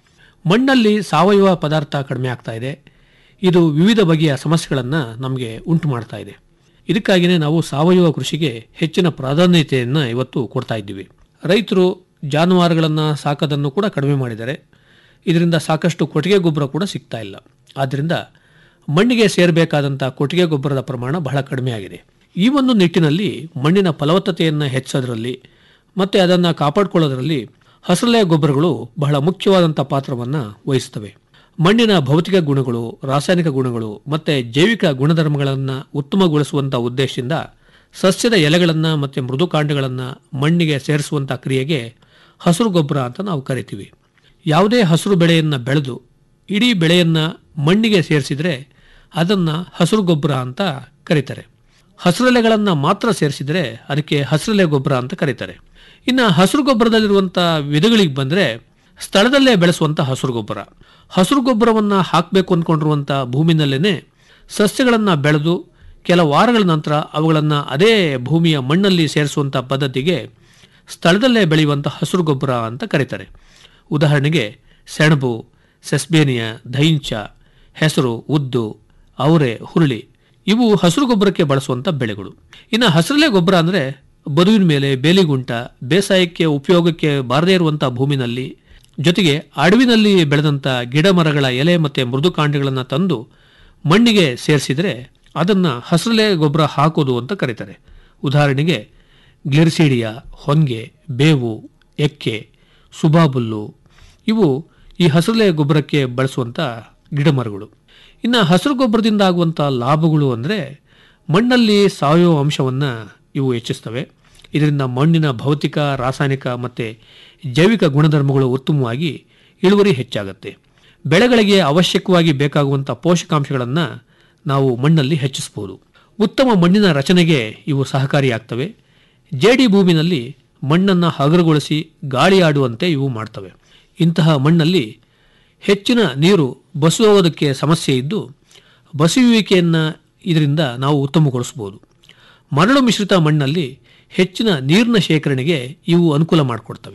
ಮಣ್ಣಲ್ಲಿ ಸಾವಯವ ಪದಾರ್ಥ ಕಡಿಮೆ ಆಗ್ತಾ ಇದೆ ಇದು ವಿವಿಧ ಬಗೆಯ ಸಮಸ್ಯೆಗಳನ್ನು ನಮಗೆ ಉಂಟು ಮಾಡ್ತಾ ಇದೆ ಇದಕ್ಕಾಗಿಯೇ ನಾವು ಸಾವಯವ ಕೃಷಿಗೆ ಹೆಚ್ಚಿನ ಪ್ರಾಧಾನ್ಯತೆಯನ್ನು ಇವತ್ತು ಕೊಡ್ತಾ ಇದ್ದೀವಿ ರೈತರು ಜಾನುವಾರುಗಳನ್ನು ಸಾಕೋದನ್ನು ಕೂಡ ಕಡಿಮೆ ಮಾಡಿದ್ದಾರೆ ಇದರಿಂದ ಸಾಕಷ್ಟು ಕೊಟ್ಟಿಗೆ ಗೊಬ್ಬರ ಕೂಡ ಸಿಗ್ತಾ ಇಲ್ಲ ಆದ್ದರಿಂದ ಮಣ್ಣಿಗೆ ಸೇರಬೇಕಾದಂಥ ಕೊಟ್ಟಿಗೆ ಗೊಬ್ಬರದ ಪ್ರಮಾಣ ಬಹಳ ಕಡಿಮೆ ಆಗಿದೆ ಈ ಒಂದು ನಿಟ್ಟಿನಲ್ಲಿ ಮಣ್ಣಿನ ಫಲವತ್ತತೆಯನ್ನು ಹೆಚ್ಚೋದ್ರಲ್ಲಿ ಮತ್ತು ಅದನ್ನು ಕಾಪಾಡಿಕೊಳ್ಳೋದ್ರಲ್ಲಿ ಹಸರಲೆ ಗೊಬ್ಬರಗಳು ಬಹಳ ಮುಖ್ಯವಾದಂಥ ಪಾತ್ರವನ್ನು ವಹಿಸ್ತವೆ ಮಣ್ಣಿನ ಭೌತಿಕ ಗುಣಗಳು ರಾಸಾಯನಿಕ ಗುಣಗಳು ಮತ್ತು ಜೈವಿಕ ಗುಣಧರ್ಮಗಳನ್ನು ಉತ್ತಮಗೊಳಿಸುವಂಥ ಉದ್ದೇಶದಿಂದ ಸಸ್ಯದ ಎಲೆಗಳನ್ನು ಮತ್ತು ಮೃದುಕಾಂಡಗಳನ್ನು ಮಣ್ಣಿಗೆ ಸೇರಿಸುವಂಥ ಕ್ರಿಯೆಗೆ ಹಸಿರು ಗೊಬ್ಬರ ಅಂತ ನಾವು ಕರಿತೀವಿ ಯಾವುದೇ ಹಸಿರು ಬೆಳೆಯನ್ನು ಬೆಳೆದು ಇಡೀ ಬೆಳೆಯನ್ನು ಮಣ್ಣಿಗೆ ಸೇರಿಸಿದರೆ ಅದನ್ನು ಹಸಿರು ಗೊಬ್ಬರ ಅಂತ ಕರೀತಾರೆ ಹಸಿರೆಲೆಗಳನ್ನು ಮಾತ್ರ ಸೇರಿಸಿದರೆ ಅದಕ್ಕೆ ಹಸಿರೆಲೆ ಗೊಬ್ಬರ ಅಂತ ಕರೀತಾರೆ ಇನ್ನು ಹಸಿರು ಗೊಬ್ಬರದಲ್ಲಿರುವಂಥ ವಿಧಗಳಿಗೆ ಬಂದರೆ ಸ್ಥಳದಲ್ಲೇ ಬೆಳೆಸುವಂಥ ಹಸಿರು ಗೊಬ್ಬರ ಹಸಿರು ಗೊಬ್ಬರವನ್ನು ಹಾಕಬೇಕು ಅಂದ್ಕೊಂಡಿರುವಂಥ ಭೂಮಿನಲ್ಲೇ ಸಸ್ಯಗಳನ್ನು ಬೆಳೆದು ಕೆಲ ವಾರಗಳ ನಂತರ ಅವುಗಳನ್ನು ಅದೇ ಭೂಮಿಯ ಮಣ್ಣಲ್ಲಿ ಸೇರಿಸುವಂಥ ಪದ್ಧತಿಗೆ ಸ್ಥಳದಲ್ಲೇ ಬೆಳೆಯುವಂಥ ಹಸಿರು ಗೊಬ್ಬರ ಅಂತ ಕರೀತಾರೆ ಉದಾಹರಣೆಗೆ ಸೆಣಬು ಸೆಸ್ಬೇನಿಯಾ ದೈಂಚ ಹೆಸರು ಉದ್ದು ಅವರೆ ಹುರುಳಿ ಇವು ಹಸಿರು ಗೊಬ್ಬರಕ್ಕೆ ಬಳಸುವಂಥ ಬೆಳೆಗಳು ಇನ್ನು ಹಸಿರಲೆ ಗೊಬ್ಬರ ಅಂದರೆ ಬದುವಿನ ಮೇಲೆ ಬೇಲಿಗುಂಟ ಬೇಸಾಯಕ್ಕೆ ಉಪಯೋಗಕ್ಕೆ ಬಾರದೇ ಇರುವಂಥ ಭೂಮಿನಲ್ಲಿ ಜೊತೆಗೆ ಅಡವಿನಲ್ಲಿ ಬೆಳೆದಂಥ ಗಿಡ ಮರಗಳ ಎಲೆ ಮತ್ತು ಮೃದುಕಾಂಡಗಳನ್ನು ತಂದು ಮಣ್ಣಿಗೆ ಸೇರಿಸಿದರೆ ಅದನ್ನು ಹಸಿರಲೆ ಗೊಬ್ಬರ ಹಾಕೋದು ಅಂತ ಕರೀತಾರೆ ಉದಾಹರಣೆಗೆ ಗ್ಲಿರ್ಸಿಡಿಯಾ ಹೊಂಗೆ ಬೇವು ಎಕ್ಕೆ ಸುಬಾಬುಲ್ಲು ಇವು ಈ ಹಸಿರಲೆ ಗೊಬ್ಬರಕ್ಕೆ ಬಳಸುವಂಥ ಗಿಡಮರಗಳು ಇನ್ನು ಹಸಿರು ಗೊಬ್ಬರದಿಂದ ಆಗುವಂಥ ಲಾಭಗಳು ಅಂದರೆ ಮಣ್ಣಲ್ಲಿ ಸಾವಯವ ಅಂಶವನ್ನು ಇವು ಹೆಚ್ಚಿಸ್ತವೆ ಇದರಿಂದ ಮಣ್ಣಿನ ಭೌತಿಕ ರಾಸಾಯನಿಕ ಮತ್ತು ಜೈವಿಕ ಗುಣಧರ್ಮಗಳು ಉತ್ತಮವಾಗಿ ಇಳುವರಿ ಹೆಚ್ಚಾಗುತ್ತೆ ಬೆಳೆಗಳಿಗೆ ಅವಶ್ಯಕವಾಗಿ ಬೇಕಾಗುವಂಥ ಪೋಷಕಾಂಶಗಳನ್ನು ನಾವು ಮಣ್ಣಲ್ಲಿ ಹೆಚ್ಚಿಸಬಹುದು ಉತ್ತಮ ಮಣ್ಣಿನ ರಚನೆಗೆ ಇವು ಸಹಕಾರಿಯಾಗ್ತವೆ ಜೇಡಿ ಭೂಮಿನಲ್ಲಿ ಮಣ್ಣನ್ನು ಹಗರುಗೊಳಿಸಿ ಗಾಳಿ ಆಡುವಂತೆ ಇವು ಮಾಡ್ತವೆ ಇಂತಹ ಮಣ್ಣಲ್ಲಿ ಹೆಚ್ಚಿನ ನೀರು ಬಸುವುದಕ್ಕೆ ಸಮಸ್ಯೆ ಇದ್ದು ಬಸುವಿಕೆಯನ್ನು ಇದರಿಂದ ನಾವು ಉತ್ತಮಗೊಳಿಸಬಹುದು ಮರಳು ಮಿಶ್ರಿತ ಮಣ್ಣಲ್ಲಿ ಹೆಚ್ಚಿನ ನೀರಿನ ಶೇಖರಣೆಗೆ ಇವು ಅನುಕೂಲ ಮಾಡಿಕೊಡ್ತವೆ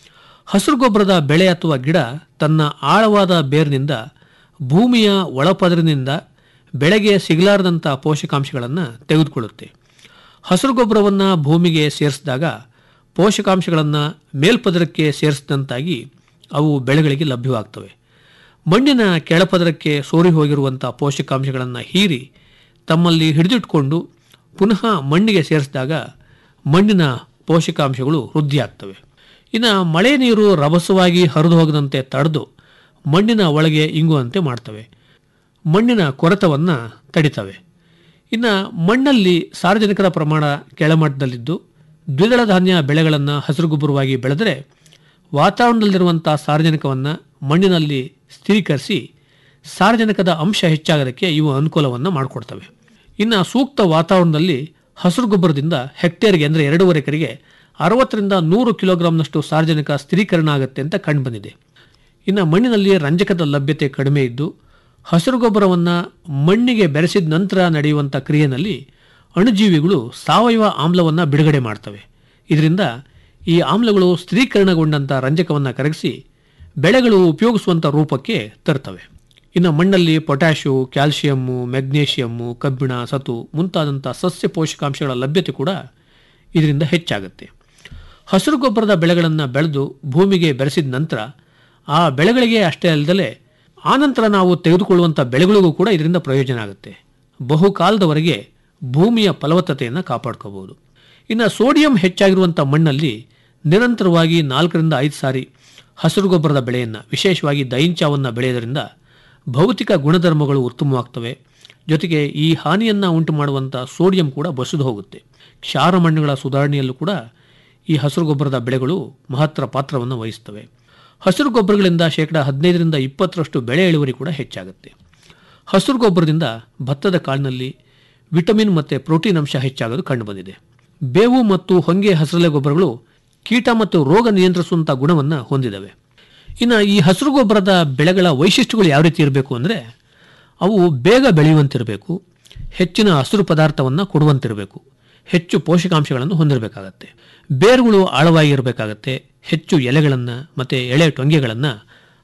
ಹಸಿರು ಗೊಬ್ಬರದ ಬೆಳೆ ಅಥವಾ ಗಿಡ ತನ್ನ ಆಳವಾದ ಬೇರಿನಿಂದ ಭೂಮಿಯ ಒಳಪದರಿನಿಂದ ಬೆಳೆಗೆ ಸಿಗಲಾರದಂಥ ಪೋಷಕಾಂಶಗಳನ್ನು ತೆಗೆದುಕೊಳ್ಳುತ್ತೆ ಹಸಿರು ಗೊಬ್ಬರವನ್ನು ಭೂಮಿಗೆ ಸೇರಿಸಿದಾಗ ಪೋಷಕಾಂಶಗಳನ್ನು ಮೇಲ್ಪದರಕ್ಕೆ ಸೇರಿಸಿದಂತಾಗಿ ಅವು ಬೆಳೆಗಳಿಗೆ ಲಭ್ಯವಾಗ್ತವೆ ಮಣ್ಣಿನ ಕೆಳಪದರಕ್ಕೆ ಸೋರಿ ಹೋಗಿರುವಂಥ ಪೋಷಕಾಂಶಗಳನ್ನು ಹೀರಿ ತಮ್ಮಲ್ಲಿ ಹಿಡಿದಿಟ್ಕೊಂಡು ಪುನಃ ಮಣ್ಣಿಗೆ ಸೇರಿಸಿದಾಗ ಮಣ್ಣಿನ ಪೋಷಕಾಂಶಗಳು ವೃದ್ಧಿಯಾಗ್ತವೆ ಇನ್ನು ಮಳೆ ನೀರು ರಭಸವಾಗಿ ಹರಿದು ಹೋಗದಂತೆ ತಡೆದು ಮಣ್ಣಿನ ಒಳಗೆ ಇಂಗುವಂತೆ ಮಾಡ್ತವೆ ಮಣ್ಣಿನ ಕೊರೆತವನ್ನು ತಡಿತವೆ ಇನ್ನು ಮಣ್ಣಲ್ಲಿ ಸಾರ್ವಜನಿಕರ ಪ್ರಮಾಣ ಕೆಳಮಟ್ಟದಲ್ಲಿದ್ದು ದ್ವಿದಳ ಧಾನ್ಯ ಬೆಳೆಗಳನ್ನು ಹಸಿರು ಗೊಬ್ಬರವಾಗಿ ಬೆಳೆದರೆ ವಾತಾವರಣದಲ್ಲಿರುವಂಥ ಸಾರ್ವಜನಿಕವನ್ನು ಮಣ್ಣಿನಲ್ಲಿ ಸ್ಥಿರೀಕರಿಸಿ ಸಾರ್ವಜನಿಕದ ಅಂಶ ಹೆಚ್ಚಾಗೋದಕ್ಕೆ ಇವು ಅನುಕೂಲವನ್ನು ಮಾಡಿಕೊಡ್ತವೆ ಇನ್ನು ಸೂಕ್ತ ವಾತಾವರಣದಲ್ಲಿ ಹಸಿರು ಗೊಬ್ಬರದಿಂದ ಹೆಕ್ಟೇರ್ಗೆ ಅಂದರೆ ಎರಡೂವರೆ ಎಕರೆಗೆ ಅರವತ್ತರಿಂದ ನೂರು ಕಿಲೋಗ್ರಾಂನಷ್ಟು ಸಾರ್ವಜನಿಕ ಸ್ಥಿರೀಕರಣ ಆಗುತ್ತೆ ಅಂತ ಕಂಡುಬಂದಿದೆ ಇನ್ನು ಮಣ್ಣಿನಲ್ಲಿ ರಂಜಕದ ಲಭ್ಯತೆ ಕಡಿಮೆ ಇದ್ದು ಹಸಿರು ಗೊಬ್ಬರವನ್ನು ಮಣ್ಣಿಗೆ ಬೆರೆಸಿದ ನಂತರ ನಡೆಯುವಂಥ ಕ್ರಿಯೆಯಲ್ಲಿ ಅಣುಜೀವಿಗಳು ಸಾವಯವ ಆಮ್ಲವನ್ನು ಬಿಡುಗಡೆ ಮಾಡ್ತವೆ ಇದರಿಂದ ಈ ಆಮ್ಲಗಳು ಸ್ಥಿರೀಕರಣಗೊಂಡಂಥ ರಂಜಕವನ್ನು ಕರಗಿಸಿ ಬೆಳೆಗಳು ಉಪಯೋಗಿಸುವಂಥ ರೂಪಕ್ಕೆ ತರ್ತವೆ ಇನ್ನು ಮಣ್ಣಲ್ಲಿ ಪೊಟ್ಯಾಶು ಕ್ಯಾಲ್ಸಿಯಮ್ಮು ಮೆಗ್ನೀಷಿಯಮ್ಮು ಕಬ್ಬಿಣ ಸತು ಮುಂತಾದಂಥ ಸಸ್ಯ ಪೋಷಕಾಂಶಗಳ ಲಭ್ಯತೆ ಕೂಡ ಇದರಿಂದ ಹೆಚ್ಚಾಗುತ್ತೆ ಹಸಿರು ಗೊಬ್ಬರದ ಬೆಳೆಗಳನ್ನು ಬೆಳೆದು ಭೂಮಿಗೆ ಬೆರೆಸಿದ ನಂತರ ಆ ಬೆಳೆಗಳಿಗೆ ಅಷ್ಟೇ ಅಲ್ಲದೆ ಆನಂತರ ನಾವು ತೆಗೆದುಕೊಳ್ಳುವಂಥ ಬೆಳೆಗಳಿಗೂ ಕೂಡ ಇದರಿಂದ ಪ್ರಯೋಜನ ಆಗುತ್ತೆ ಬಹುಕಾಲದವರೆಗೆ ಭೂಮಿಯ ಫಲವತ್ತತೆಯನ್ನು ಕಾಪಾಡ್ಕೋಬಹುದು ಇನ್ನು ಸೋಡಿಯಂ ಹೆಚ್ಚಾಗಿರುವಂಥ ಮಣ್ಣಲ್ಲಿ ನಿರಂತರವಾಗಿ ನಾಲ್ಕರಿಂದ ಐದು ಸಾರಿ ಹಸಿರು ಗೊಬ್ಬರದ ಬೆಳೆಯನ್ನು ವಿಶೇಷವಾಗಿ ದೈಂಚಾವನ್ನು ಬೆಳೆಯೋದರಿಂದ ಭೌತಿಕ ಗುಣಧರ್ಮಗಳು ಉತ್ತಮವಾಗ್ತವೆ ಜೊತೆಗೆ ಈ ಹಾನಿಯನ್ನು ಉಂಟು ಮಾಡುವಂಥ ಸೋಡಿಯಂ ಕೂಡ ಬಸಿದು ಹೋಗುತ್ತೆ ಕ್ಷಾರ ಮಣ್ಣುಗಳ ಸುಧಾರಣೆಯಲ್ಲೂ ಕೂಡ ಈ ಹಸಿರು ಗೊಬ್ಬರದ ಬೆಳೆಗಳು ಮಹತ್ತರ ಪಾತ್ರವನ್ನು ವಹಿಸ್ತವೆ ಹಸಿರು ಗೊಬ್ಬರಗಳಿಂದ ಶೇಕಡ ಹದಿನೈದರಿಂದ ಇಪ್ಪತ್ತರಷ್ಟು ಬೆಳೆ ಇಳುವರಿ ಕೂಡ ಹೆಚ್ಚಾಗುತ್ತೆ ಹಸಿರು ಗೊಬ್ಬರದಿಂದ ಭತ್ತದ ಕಾಳಿನಲ್ಲಿ ವಿಟಮಿನ್ ಮತ್ತು ಪ್ರೋಟೀನ್ ಅಂಶ ಹೆಚ್ಚಾಗೋದು ಕಂಡುಬಂದಿದೆ ಬೇವು ಮತ್ತು ಹೊಂಗೆ ಹಸಿರೆಲೆ ಗೊಬ್ಬರಗಳು ಕೀಟ ಮತ್ತು ರೋಗ ನಿಯಂತ್ರಿಸುವಂಥ ಗುಣವನ್ನು ಹೊಂದಿದವೆ ಇನ್ನು ಈ ಹಸಿರು ಗೊಬ್ಬರದ ಬೆಳೆಗಳ ವೈಶಿಷ್ಟ್ಯಗಳು ಯಾವ ರೀತಿ ಇರಬೇಕು ಅಂದರೆ ಅವು ಬೇಗ ಬೆಳೆಯುವಂತಿರಬೇಕು ಹೆಚ್ಚಿನ ಹಸಿರು ಪದಾರ್ಥವನ್ನು ಕೊಡುವಂತಿರಬೇಕು ಹೆಚ್ಚು ಪೋಷಕಾಂಶಗಳನ್ನು ಹೊಂದಿರಬೇಕಾಗತ್ತೆ ಬೇರುಗಳು ಆಳವಾಗಿ ಇರಬೇಕಾಗತ್ತೆ ಹೆಚ್ಚು ಎಲೆಗಳನ್ನು ಮತ್ತು ಎಳೆ ಟೊಂಗೆಗಳನ್ನು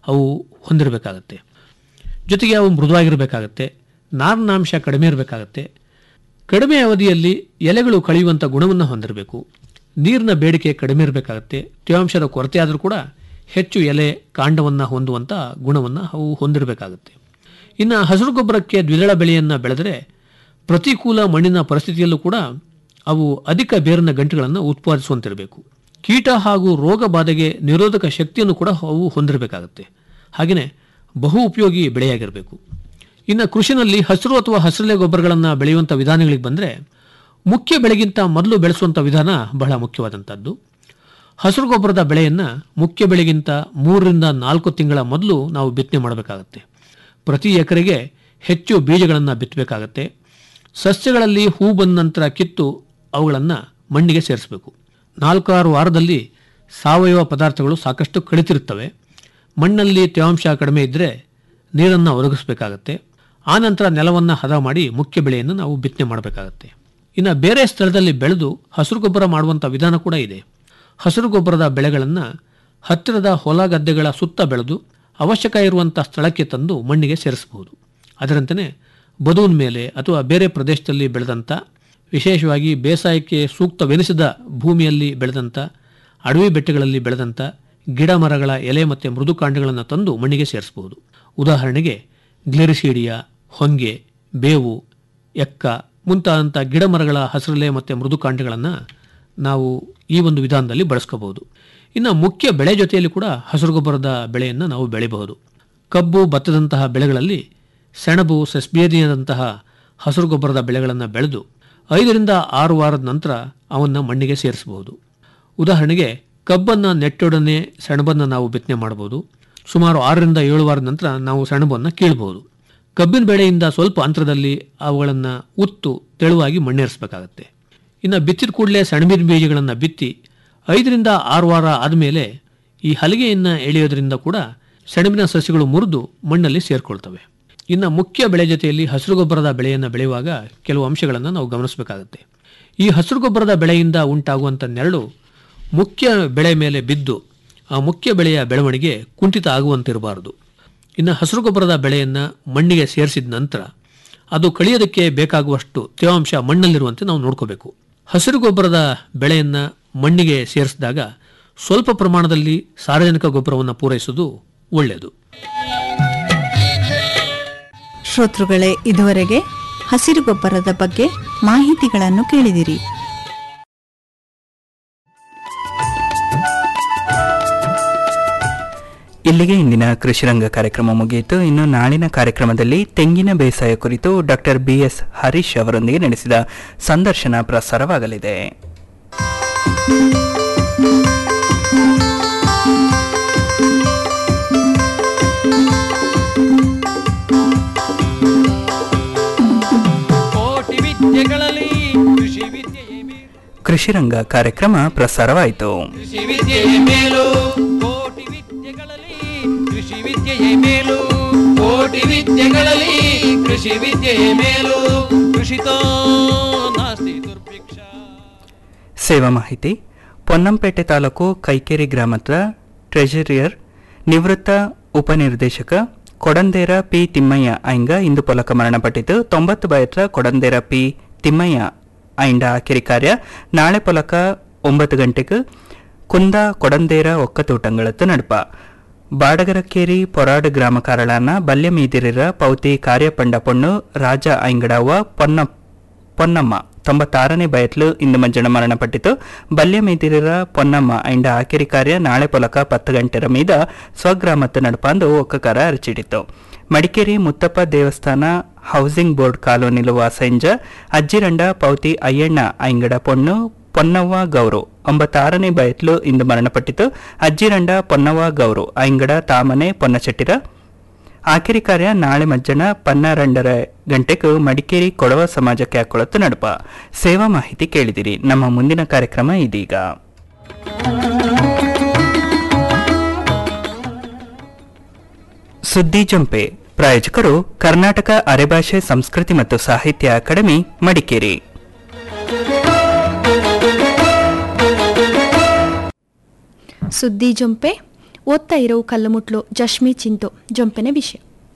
ಅವು ಹೊಂದಿರಬೇಕಾಗತ್ತೆ ಜೊತೆಗೆ ಅವು ಮೃದುವಾಗಿರಬೇಕಾಗತ್ತೆ ನಾರಿನಾಂಶ ಕಡಿಮೆ ಇರಬೇಕಾಗತ್ತೆ ಕಡಿಮೆ ಅವಧಿಯಲ್ಲಿ ಎಲೆಗಳು ಕಳೆಯುವಂಥ ಗುಣವನ್ನು ಹೊಂದಿರಬೇಕು ನೀರಿನ ಬೇಡಿಕೆ ಕಡಿಮೆ ಇರಬೇಕಾಗತ್ತೆ ತೇವಾಂಶದ ಕೊರತೆ ಆದರೂ ಕೂಡ ಹೆಚ್ಚು ಎಲೆ ಕಾಂಡವನ್ನು ಹೊಂದುವಂಥ ಗುಣವನ್ನು ಅವು ಹೊಂದಿರಬೇಕಾಗತ್ತೆ ಇನ್ನು ಹಸಿರು ಗೊಬ್ಬರಕ್ಕೆ ದ್ವಿದಳ ಬೆಳೆಯನ್ನು ಬೆಳೆದರೆ ಪ್ರತಿಕೂಲ ಮಣ್ಣಿನ ಪರಿಸ್ಥಿತಿಯಲ್ಲೂ ಕೂಡ ಅವು ಅಧಿಕ ಬೇರಿನ ಗಂಟುಗಳನ್ನು ಉತ್ಪಾದಿಸುವಂತಿರಬೇಕು ಕೀಟ ಹಾಗೂ ರೋಗ ಬಾಧೆಗೆ ನಿರೋಧಕ ಶಕ್ತಿಯನ್ನು ಕೂಡ ಅವು ಹೊಂದಿರಬೇಕಾಗತ್ತೆ ಹಾಗೆಯೇ ಬಹು ಉಪಯೋಗಿ ಬೆಳೆಯಾಗಿರಬೇಕು ಇನ್ನು ಕೃಷಿನಲ್ಲಿ ಹಸಿರು ಅಥವಾ ಹಸಿರೆಲೆ ಗೊಬ್ಬರಗಳನ್ನು ಬೆಳೆಯುವಂಥ ವಿಧಾನಗಳಿಗೆ ಬಂದರೆ ಮುಖ್ಯ ಬೆಳೆಗಿಂತ ಮೊದಲು ಬೆಳೆಸುವಂಥ ವಿಧಾನ ಬಹಳ ಮುಖ್ಯವಾದಂಥದ್ದು ಹಸಿರು ಗೊಬ್ಬರದ ಬೆಳೆಯನ್ನು ಮುಖ್ಯ ಬೆಳೆಗಿಂತ ಮೂರರಿಂದ ನಾಲ್ಕು ತಿಂಗಳ ಮೊದಲು ನಾವು ಬಿತ್ತನೆ ಮಾಡಬೇಕಾಗತ್ತೆ ಪ್ರತಿ ಎಕರೆಗೆ ಹೆಚ್ಚು ಬೀಜಗಳನ್ನು ಬಿತ್ತಬೇಕಾಗತ್ತೆ ಸಸ್ಯಗಳಲ್ಲಿ ಹೂ ಬಂದ ನಂತರ ಕಿತ್ತು ಅವುಗಳನ್ನು ಮಣ್ಣಿಗೆ ಸೇರಿಸಬೇಕು ನಾಲ್ಕಾರು ವಾರದಲ್ಲಿ ಸಾವಯವ ಪದಾರ್ಥಗಳು ಸಾಕಷ್ಟು ಕಡಿತಿರುತ್ತವೆ ಮಣ್ಣಲ್ಲಿ ತೇವಾಂಶ ಕಡಿಮೆ ಇದ್ದರೆ ನೀರನ್ನು ಒದಗಿಸಬೇಕಾಗತ್ತೆ ಆನಂತರ ನೆಲವನ್ನು ಹದ ಮಾಡಿ ಮುಖ್ಯ ಬೆಳೆಯನ್ನು ನಾವು ಬಿತ್ತನೆ ಮಾಡಬೇಕಾಗತ್ತೆ ಇನ್ನು ಬೇರೆ ಸ್ಥಳದಲ್ಲಿ ಬೆಳೆದು ಹಸಿರು ಗೊಬ್ಬರ ಮಾಡುವಂಥ ವಿಧಾನ ಕೂಡ ಇದೆ ಹಸಿರು ಗೊಬ್ಬರದ ಬೆಳೆಗಳನ್ನು ಹತ್ತಿರದ ಹೊಲ ಗದ್ದೆಗಳ ಸುತ್ತ ಬೆಳೆದು ಅವಶ್ಯಕ ಇರುವಂಥ ಸ್ಥಳಕ್ಕೆ ತಂದು ಮಣ್ಣಿಗೆ ಸೇರಿಸಬಹುದು ಅದರಂತೆಯೇ ಬದುವಿನ ಮೇಲೆ ಅಥವಾ ಬೇರೆ ಪ್ರದೇಶದಲ್ಲಿ ಬೆಳೆದಂಥ ವಿಶೇಷವಾಗಿ ಬೇಸಾಯಕ್ಕೆ ಸೂಕ್ತವೆನಿಸಿದ ಭೂಮಿಯಲ್ಲಿ ಬೆಳೆದಂಥ ಅಡವಿ ಬೆಟ್ಟಗಳಲ್ಲಿ ಬೆಳೆದಂಥ ಗಿಡ ಮರಗಳ ಎಲೆ ಮತ್ತು ಮೃದುಕಾಂಡಗಳನ್ನು ತಂದು ಮಣ್ಣಿಗೆ ಸೇರಿಸಬಹುದು ಉದಾಹರಣೆಗೆ ಗ್ಲೆರಿಸೀಡಿಯಾ ಹೊಂಗೆ ಬೇವು ಎಕ್ಕ ಮುಂತಾದಂಥ ಗಿಡ ಮರಗಳ ಹಸಿರೆಲೆ ಮತ್ತು ಮೃದುಕಾಂಡಗಳನ್ನು ನಾವು ಈ ಒಂದು ವಿಧಾನದಲ್ಲಿ ಬಳಸ್ಕೋಬಹುದು ಇನ್ನು ಮುಖ್ಯ ಬೆಳೆ ಜೊತೆಯಲ್ಲಿ ಕೂಡ ಹಸಿರು ಗೊಬ್ಬರದ ಬೆಳೆಯನ್ನು ನಾವು ಬೆಳೆಯಬಹುದು ಕಬ್ಬು ಭತ್ತದಂತಹ ಬೆಳೆಗಳಲ್ಲಿ ಸೆಣಬು ಸೆಸ್ಬೇರಿಯಾದಂತಹ ಹಸಿರು ಗೊಬ್ಬರದ ಬೆಳೆಗಳನ್ನು ಬೆಳೆದು ಐದರಿಂದ ಆರು ವಾರದ ನಂತರ ಅವನ್ನು ಮಣ್ಣಿಗೆ ಸೇರಿಸಬಹುದು ಉದಾಹರಣೆಗೆ ಕಬ್ಬನ್ನು ನೆಟ್ಟೊಡನೆ ಸೆಣಬನ್ನು ನಾವು ಬಿತ್ತನೆ ಮಾಡಬಹುದು ಸುಮಾರು ಆರರಿಂದ ಏಳು ವಾರದ ನಂತರ ನಾವು ಸೆಣಬನ್ನು ಕೀಳಬಹುದು ಕಬ್ಬಿನ ಬೆಳೆಯಿಂದ ಸ್ವಲ್ಪ ಅಂತರದಲ್ಲಿ ಅವುಗಳನ್ನು ಉತ್ತು ತೆಳುವಾಗಿ ಮಣ್ಣೇರಿಸಬೇಕಾಗತ್ತೆ ಇನ್ನು ಬಿತ್ತಿದ ಕೂಡಲೇ ಸೆಣಬಿನ ಬೀಜಗಳನ್ನು ಬಿತ್ತಿ ಐದರಿಂದ ಆರು ವಾರ ಆದಮೇಲೆ ಈ ಹಲಿಗೆಯನ್ನು ಎಳೆಯೋದ್ರಿಂದ ಕೂಡ ಸೆಣಬಿನ ಸಸ್ಯಗಳು ಮುರಿದು ಮಣ್ಣಲ್ಲಿ ಸೇರಿಕೊಳ್ತವೆ ಇನ್ನು ಮುಖ್ಯ ಬೆಳೆ ಜೊತೆಯಲ್ಲಿ ಹಸಿರು ಗೊಬ್ಬರದ ಬೆಳೆಯನ್ನು ಬೆಳೆಯುವಾಗ ಕೆಲವು ಅಂಶಗಳನ್ನು ನಾವು ಗಮನಿಸಬೇಕಾಗುತ್ತೆ ಈ ಹಸಿರು ಗೊಬ್ಬರದ ಬೆಳೆಯಿಂದ ಉಂಟಾಗುವಂಥ ನೆರಳು ಮುಖ್ಯ ಬೆಳೆ ಮೇಲೆ ಬಿದ್ದು ಆ ಮುಖ್ಯ ಬೆಳೆಯ ಬೆಳವಣಿಗೆ ಕುಂಠಿತ ಆಗುವಂತಿರಬಾರದು ಇನ್ನು ಹಸಿರು ಗೊಬ್ಬರದ ಬೆಳೆಯನ್ನು ಮಣ್ಣಿಗೆ ಸೇರಿಸಿದ ನಂತರ ಅದು ಕಳಿಯೋದಕ್ಕೆ ಬೇಕಾಗುವಷ್ಟು ತೇವಾಂಶ ಮಣ್ಣಲ್ಲಿರುವಂತೆ ನಾವು ನೋಡ್ಕೋಬೇಕು ಹಸಿರು ಗೊಬ್ಬರದ ಬೆಳೆಯನ್ನು ಮಣ್ಣಿಗೆ ಸೇರಿಸಿದಾಗ ಸ್ವಲ್ಪ ಪ್ರಮಾಣದಲ್ಲಿ ಸಾರ್ವಜನಿಕ ಗೊಬ್ಬರವನ್ನು ಪೂರೈಸುವುದು ಒಳ್ಳೆಯದು ಶ್ರೋತೃಗಳೇ ಇದುವರೆಗೆ ಹಸಿರು ಗೊಬ್ಬರದ ಬಗ್ಗೆ ಮಾಹಿತಿಗಳನ್ನು ಕೇಳಿದಿರಿ ಇಲ್ಲಿಗೆ ಇಂದಿನ ಕೃಷಿರಂಗ ಕಾರ್ಯಕ್ರಮ ಮುಗಿಯಿತು ಇನ್ನು ನಾಳಿನ ಕಾರ್ಯಕ್ರಮದಲ್ಲಿ ತೆಂಗಿನ ಬೇಸಾಯ ಕುರಿತು ಡಾಕ್ಟರ್ ಬಿ ಎಸ್ ಹರೀಶ್ ಅವರೊಂದಿಗೆ ನಡೆಸಿದ ಸಂದರ್ಶನ ಪ್ರಸಾರವಾಗಲಿದೆ ಕೋಟಿ ವಿದ್ಯೆಗಳಲ್ಲಿ ಕೃಷಿ ವಿದ್ಯೆಯೇ ಮೇಲು ಕೃಷಿರಂಗ ಕಾರ್ಯಕ್ರಮ ಪ್ರಸಾರವಾಯಿತು ಕೃಷಿ ವಿದ್ಯೆಯೇ ಮೇಲು ಕೋಟಿ ವಿದ್ಯೆಗಳಲ್ಲಿ ಕೃಷಿ ವಿದ್ಯೆಯೇ ಮೇಲು ಕೋಟಿ ವಿದ್ಯೆಗಳಲ್ಲಿ ಕೃಷಿ ವಿದ್ಯೆಯೇ ಮೇಲು ಕೃಷಿತೋ ನಾಸ್ತಿ ದುರ್ಭಿಕ್ಷ ಸೇವಾ ಮಾಹಿತಿ ಪೊನ್ನಂಪೇಟೆ ತಾಲೂಕು ಕೈಕೇರಿ ಗ್ರಾಮದ ಟ್ರೆಜರಿಯರ್ ನಿವೃತ್ತ ಉಪನಿರ್ದೇಶಕ ಕೊಡಂದೇರ ಪಿ ತಿಮ್ಮಯ್ಯ ಐಂಗ ಇಂದು ಪೊಲಕ ಮರಣಪಟ್ಟಿತು ತೊಂಬತ್ತು ಬಯತ್ರ ಕೊಡಂದೇರ ಪಿ ತಿಮ್ಮಯ್ಯ ಐಂಡ ಆಕಿರಿ ಕಾರ್ಯ ನಾಳೆ ಪೊಲಕ ಒಂಬತ್ತು ಗಂಟೆಗೆ ಕುಂದ ಕೊಡಂದೇರ ಒಕ್ಕತೂಟಂಗಳತ್ತು ನಡುಪ ಬಾಡಗರಕೇರಿ ಪೊರಾಡು ಗ್ರಾಮ ಕಾರಳಾನ ಬಲ್ಯ ಮೀದಿರಿರ ಪೌತಿ ಕಾರ್ಯಪಂಡ ಪೊಣ್ಣು ರಾಜ ಐಂಗಡವ್ವ ಪೊನ್ನ ಪೊನ್ನಮ್ಮ ತೊಂಬತ್ತಾರನೇ ಬಯತ್ಲು ಇಂದು ಮಂಜಣ ಮರಣಪಟ್ಟಿತು ಬಲ್ಯ ಮೀದಿರಿರ ಪೊನ್ನಮ್ಮ ಐಂಡ ಆಕೆರಿ ಕಾರ್ಯ ನಾಳೆ ಪೊಲಕ ಪತ್ತು ಗಂಟೆರ ಮೀದ ಸ್ವಗ್ರಾಮತ್ತು ನಡಪಾಂದು ಒಕ್ಕಕಾರ ಅರಚಿಡಿತು ಮಡಿಕೇರಿ ಮುತ್ತಪ್ಪ ದೇವಸ್ಥಾನ ಹೌಸಿಂಗ್ ಬೋರ್ಡ್ ಕಾಲೋನಿಲು ವಾಸಂಜ ಅಜ್ಜಿರಂಡ ಪೌತಿ ಅಯ್ಯಣ್ಣ ಐಂಗಡ ಪೊಣ್ಣು ಪೊನ್ನವ್ವ ಗೌರು ಒಂಬತ್ತಾರನೇ ಬಯತ್ಲು ಇಂದು ಮರಣಪಟ್ಟಿತು ಅಜ್ಜಿರಂಡ ಪೊನ್ನವ್ವ ಗೌರು ಐಂಗಡ ತಾಮನೆ ಪೊನ್ನಚಟ್ಟಿರ ಆಖರಿ ಕಾರ್ಯ ನಾಳೆ ಮಧ್ಯಾಹ್ನ ಪನ್ನರೆಂಡರ ಗಂಟೆಗೂ ಮಡಿಕೇರಿ ಕೊಡವ ಸಮಾಜಕ್ಕೆ ಹಾಕೊಳತ್ತು ನಡುಪ ಸೇವಾ ಮಾಹಿತಿ ಕೇಳಿದಿರಿ ನಮ್ಮ ಮುಂದಿನ ಕಾರ್ಯಕ್ರಮ ಇದೀಗ ಸುದ್ದಿ ಜಂಪೆ ಪ್ರಾಯೋಜಕರು ಕರ್ನಾಟಕ ಅರೆಭಾಷೆ ಸಂಸ್ಕೃತಿ ಮತ್ತು ಸಾಹಿತ್ಯ ಅಕಾಡೆಮಿ ಮಡಿಕೇರಿ ಸುದ್ದಿ ಜೊಂಪೆ ಓದ್ತಾ ಇರೋ ಕಲ್ಲುಮುಟ್ಲು ಜಶ್ಮಿ ಚಿಂತು ಜೊಂಪೆನ ವಿಷಯ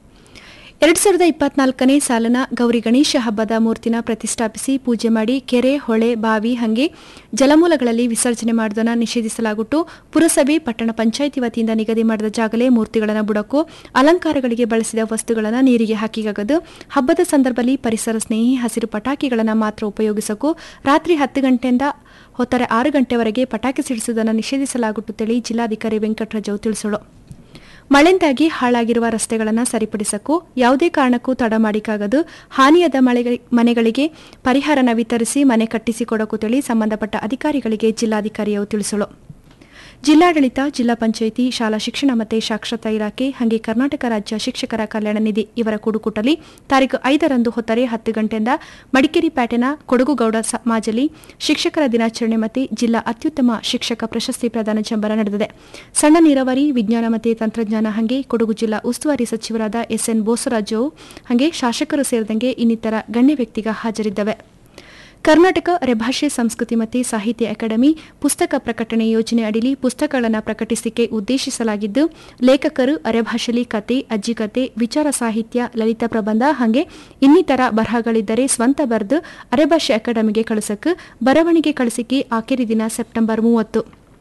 ಎರಡ್ ಸಾವಿರದ ಇಪ್ಪತ್ನಾಲ್ಕನೇ ಸಾಲಿನ ಗೌರಿ ಗಣೇಶ ಹಬ್ಬದ ಮೂರ್ತಿನ ಪ್ರತಿಷ್ಠಾಪಿಸಿ ಪೂಜೆ ಮಾಡಿ ಕೆರೆ ಹೊಳೆ ಬಾವಿ ಹಂಗೆ ಜಲಮೂಲಗಳಲ್ಲಿ ವಿಸರ್ಜನೆ ಮಾಡುವುದನ್ನು ನಿಷೇಧಿಸಲಾಗುಟ್ಟು ಪುರಸಭೆ ಪಟ್ಟಣ ಪಂಚಾಯಿತಿ ವತಿಯಿಂದ ನಿಗದಿ ಮಾಡಿದ ಜಾಗಲೇ ಮೂರ್ತಿಗಳನ್ನು ಬುಡಕ್ಕೂ ಅಲಂಕಾರಗಳಿಗೆ ಬಳಸಿದ ವಸ್ತುಗಳನ್ನು ನೀರಿಗೆ ಹಾಕಿಗಾಗದು ಹಬ್ಬದ ಸಂದರ್ಭದಲ್ಲಿ ಪರಿಸರ ಸ್ನೇಹಿ ಹಸಿರು ಪಟಾಕಿಗಳನ್ನು ಮಾತ್ರ ಉಪಯೋಗಿಸಕ್ಕೂ ರಾತ್ರಿ ಹತ್ತು ಗಂಟೆಯಿಂದ ಹೊತ್ತಾರೆ ಆರು ಗಂಟೆವರೆಗೆ ಪಟಾಕಿ ಸಿಡಿಸುವುದನ್ನು ನಿಷೇಧಿಸಲಾಗುತ್ತೇಳಿ ಜಿಲ್ಲಾಧಿಕಾರಿ ವೆಂಕಟರಾಜು ತಿಳಿಸೋಳು ಮಳೆಯಿಂದಾಗಿ ಹಾಳಾಗಿರುವ ರಸ್ತೆಗಳನ್ನು ಸರಿಪಡಿಸಕ್ಕೂ ಯಾವುದೇ ಕಾರಣಕ್ಕೂ ತಡ ಮಾಡಿಕಾಗದು ಹಾನಿಯಾದ ಮಳೆಗ- ಮನೆಗಳಿಗೆ ಪರಿಹಾರನ ವಿತರಿಸಿ ಮನೆ ಕಟ್ಟಿಸಿಕೊಡಕ್ಕೂ ತಿಳಿ ಸಂಬಂಧಪಟ್ಟ ಅಧಿಕಾರಿಗಳಿಗೆ ಜಿಲ್ಲಾಧಿಕಾರಿಯು ತಿಳಿಸಲು ಜಿಲ್ಲಾಡಳಿತ ಜಿಲ್ಲಾ ಪಂಚಾಯಿತಿ ಶಾಲಾ ಶಿಕ್ಷಣ ಮತ್ತು ಸಾಕ್ಷರತಾ ಇಲಾಖೆ ಹಾಗೆ ಕರ್ನಾಟಕ ರಾಜ್ಯ ಶಿಕ್ಷಕರ ಕಲ್ಯಾಣ ನಿಧಿ ಇವರ ಕೂಡುಕೂಟಲಿ ತಾರೀಕು ಐದರಂದು ಹೊತ್ತರೆ ಹತ್ತು ಗಂಟೆಯಿಂದ ಮಡಿಕೇರಿ ಪ್ಯಾಟೆನ ಕೊಡಗುಗೌಡ ಸಮಾಜಲಿ ಶಿಕ್ಷಕರ ದಿನಾಚರಣೆ ಮತ್ತು ಜಿಲ್ಲಾ ಅತ್ಯುತ್ತಮ ಶಿಕ್ಷಕ ಪ್ರಶಸ್ತಿ ಪ್ರದಾನ ಜಂಬರ ನಡೆದಿದೆ ಸಣ್ಣ ನೀರಾವರಿ ವಿಜ್ಞಾನ ಮತ್ತು ತಂತ್ರಜ್ಞಾನ ಹಾಗೆ ಕೊಡಗು ಜಿಲ್ಲಾ ಉಸ್ತುವಾರಿ ಸಚಿವರಾದ ಎಸ್ಎನ್ ಬೋಸರಾಜು ಹಾಗೆ ಶಾಸಕರು ಸೇರಿದಂಗೆ ಇನ್ನಿತರ ಗಣ್ಯ ವ್ಯಕ್ತಿಗ ಹಾಜರಿದ್ದವೆ ಕರ್ನಾಟಕ ಅರೆಭಾಷೆ ಸಂಸ್ಕೃತಿ ಮತ್ತು ಸಾಹಿತ್ಯ ಅಕಾಡೆಮಿ ಪುಸ್ತಕ ಪ್ರಕಟಣೆ ಯೋಜನೆ ಅಡಿಲಿ ಪುಸ್ತಕಗಳನ್ನು ಪ್ರಕಟಿಸಲಿಕ್ಕೆ ಉದ್ದೇಶಿಸಲಾಗಿದ್ದು ಲೇಖಕರು ಅರೆಭಾಷೆಲಿ ಕತೆ ಅಜ್ಜಿಕತೆ ವಿಚಾರ ಸಾಹಿತ್ಯ ಲಲಿತ ಪ್ರಬಂಧ ಹಾಗೆ ಇನ್ನಿತರ ಬರಹಗಳಿದ್ದರೆ ಸ್ವಂತ ಬರೆದು ಅರೆಭಾಷೆ ಅಕಾಡೆಮಿಗೆ ಕಳಿಸಕ್ಕೆ ಬರವಣಿಗೆ ಕಳಿಸಿಕೆ ಆಖರಿ ದಿನ ಸೆಪ್ಟೆಂಬರ್ ಮೂವತ್ತು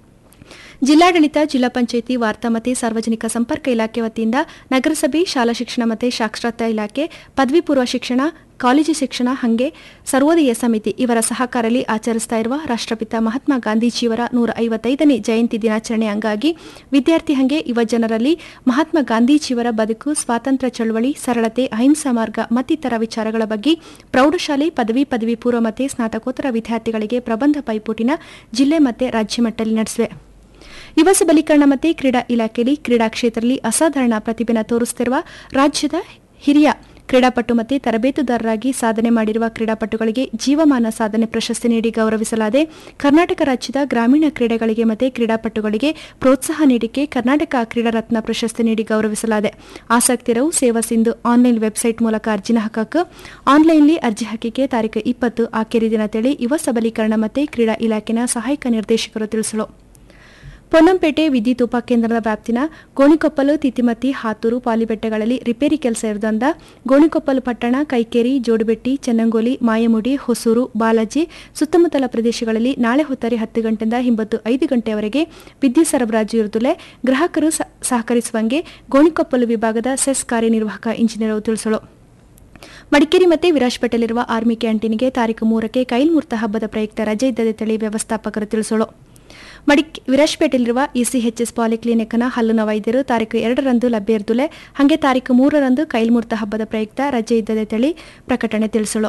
ಜಿಲ್ಲಾಡಳಿತ ಜಿಲ್ಲಾ ಪಂಚಾಯಿತಿ ವಾರ್ತಾ ಮತ್ತು ಸಾರ್ವಜನಿಕ ಸಂಪರ್ಕ ಇಲಾಖೆ ವತಿಯಿಂದ ನಗರಸಭೆ ಶಾಲಾ ಶಿಕ್ಷಣ ಮತ್ತು ಸಾಕ್ಷರತಾ ಇಲಾಖೆ ಪದವಿ ಪೂರ್ವ ಶಿಕ್ಷಣ ಕಾಲೇಜು ಶಿಕ್ಷಣ ಹಾಗೆ ಸರ್ವೋದಯ ಸಮಿತಿ ಇವರ ಸಹಕಾರದಲ್ಲಿ ಆಚರಿಸ್ತಾ ಇರುವ ರಾಷ್ಟ್ರಪಿತ ಮಹಾತ್ಮ ಗಾಂಧೀಜಿಯವರ ನೂರ ಐವತ್ತೈದನೇ ಜಯಂತಿ ದಿನಾಚರಣೆ ಅಂಗಾಗಿ ವಿದ್ಯಾರ್ಥಿ ಹಂಗೆ ಯುವಜನರಲ್ಲಿ ಮಹಾತ್ಮ ಗಾಂಧೀಜಿಯವರ ಬದುಕು ಸ್ವಾತಂತ್ರ್ಯ ಚಳವಳಿ ಸರಳತೆ ಅಹಿಂಸಾ ಮಾರ್ಗ ಮತ್ತಿತರ ವಿಚಾರಗಳ ಬಗ್ಗೆ ಪ್ರೌಢಶಾಲೆ ಪದವಿ ಪದವಿ ಪೂರ್ವ ಮತ್ತು ಸ್ನಾತಕೋತ್ತರ ವಿದ್ಯಾರ್ಥಿಗಳಿಗೆ ಪ್ರಬಂಧ ಪೈಪೋಟಿನ ಜಿಲ್ಲೆ ಮತ್ತು ರಾಜ್ಯ ಮಟ್ಟದಲ್ಲಿ ನಡೆಸಿವೆ ಯುವ ಸಬಲೀಕರಣ ಮತ್ತು ಕ್ರೀಡಾ ಇಲಾಖೆಯಲ್ಲಿ ಕ್ರೀಡಾ ಕ್ಷೇತ್ರದಲ್ಲಿ ಅಸಾಧಾರಣ ಪ್ರತಿಭೆನ ತೋರಿಸುತ್ತಿರುವ ರಾಜ್ಯದ ಹಿರಿಯ ಕ್ರೀಡಾಪಟು ಮತ್ತು ತರಬೇತುದಾರರಾಗಿ ಸಾಧನೆ ಮಾಡಿರುವ ಕ್ರೀಡಾಪಟುಗಳಿಗೆ ಜೀವಮಾನ ಸಾಧನೆ ಪ್ರಶಸ್ತಿ ನೀಡಿ ಗೌರವಿಸಲಾದೆ ಕರ್ನಾಟಕ ರಾಜ್ಯದ ಗ್ರಾಮೀಣ ಕ್ರೀಡೆಗಳಿಗೆ ಮತ್ತು ಕ್ರೀಡಾಪಟುಗಳಿಗೆ ಪ್ರೋತ್ಸಾಹ ನೀಡಿಕೆ ಕರ್ನಾಟಕ ಕ್ರೀಡಾ ರತ್ನ ಪ್ರಶಸ್ತಿ ನೀಡಿ ಗೌರವಿಸಲಾದೆ ಆಸಕ್ತಿರವು ಸೇವಾ ಸಿಂಧು ಆನ್ಲೈನ್ ವೆಬ್ಸೈಟ್ ಮೂಲಕ ಅರ್ಜಿನ ಹಾಕಕ್ಕೆ ಆನ್ಲೈನ್ಲಿ ಅರ್ಜಿ ಹಾಕಿಕೆ ತಾರೀಕು ಇಪ್ಪತ್ತು ಆಖರಿ ದಿನ ತಿಳಿ ಯುವ ಸಬಲೀಕರಣ ಮತ್ತು ಕ್ರೀಡಾ ಇಲಾಖೆನ ಸಹಾಯಕ ನಿರ್ದೇಶಕರು ತಿಳಿಸಲು ಪೊನ್ನಂಪೇಟೆ ವಿದ್ಯುತ್ ಉಪಕೇಂದ್ರದ ವ್ಯಾಪ್ತಿನ ಗೋಣಿಕೊಪ್ಪಲು ತಿತಿಮತಿ ಹಾತೂರು ಪಾಲಿಬೆಟ್ಟಗಳಲ್ಲಿ ರಿಪೇರಿ ಕೆಲಸ ಇರೋದ್ರಿಂದ ಗೋಣಿಕೊಪ್ಪಲು ಪಟ್ಟಣ ಕೈಕೇರಿ ಜೋಡುಬೆಟ್ಟಿ ಚೆನ್ನಂಗೋಲಿ ಮಾಯಮುಡಿ ಹೊಸೂರು ಬಾಲಾಜಿ ಸುತ್ತಮುತ್ತಲ ಪ್ರದೇಶಗಳಲ್ಲಿ ನಾಳೆ ಹೊತ್ತರೆ ಹತ್ತು ಗಂಟೆಯಿಂದ ಹಿಂಬತ್ತು ಐದು ಗಂಟೆಯವರೆಗೆ ವಿದ್ಯುತ್ ಸರಬರಾಜು ಇರುತ್ತಲೇ ಗ್ರಾಹಕರು ಸ- ಸಹಕರಿಸುವಂಗೆ ಗೋಣಿಕೊಪ್ಪಲು ವಿಭಾಗದ ಸೆಸ್ ಕಾರ್ಯನಿರ್ವಾಹಕ ಇಂಜಿನಿಯರ್ ತಿಳಿಸಲು ಮಡಿಕೇರಿ ಮತ್ತು ವಿರಾಜಪೇಟೆಯಲ್ಲಿರುವ ಆರ್ಮಿ ಕ್ಯಾಂಟೀನ್ಗೆ ತಾರೀಕು ಮೂರಕ್ಕೆ ಕೈಲ್ಮೂರ್ತ ಹಬ್ಬದ ಪ್ರಯುಕ್ತ ರಜೆ ಇದ್ದದೆ ತಳಿ ವ್ಯವಸ್ಥಾಪಕರು ತಿಳಿಸಲು ಮಡಿಕ್ ವಿರಾಜಪೇಟೆಯಲ್ಲಿರುವ ಇಸಿಎಚ್ಎಸ್ ಪಾಲಿಕ್ಲಿನಿಕ್ನ ಹಲ್ಲುನ ವೈದ್ಯರು ತಾರೀಕು ಎರಡರಂದು ಲಭ್ಯ ಇರ್ದುಲೆ ಹಾಗೆ ತಾರೀಕು ಮೂರರಂದು ಕೈಲ್ಮೂರ್ತ ಹಬ್ಬದ ಪ್ರಯುಕ್ತ ರಜೆ ಇದ್ದದೆ ತಳಿ ಪ್ರಕಟಣೆ ತಿಳಿಸಲು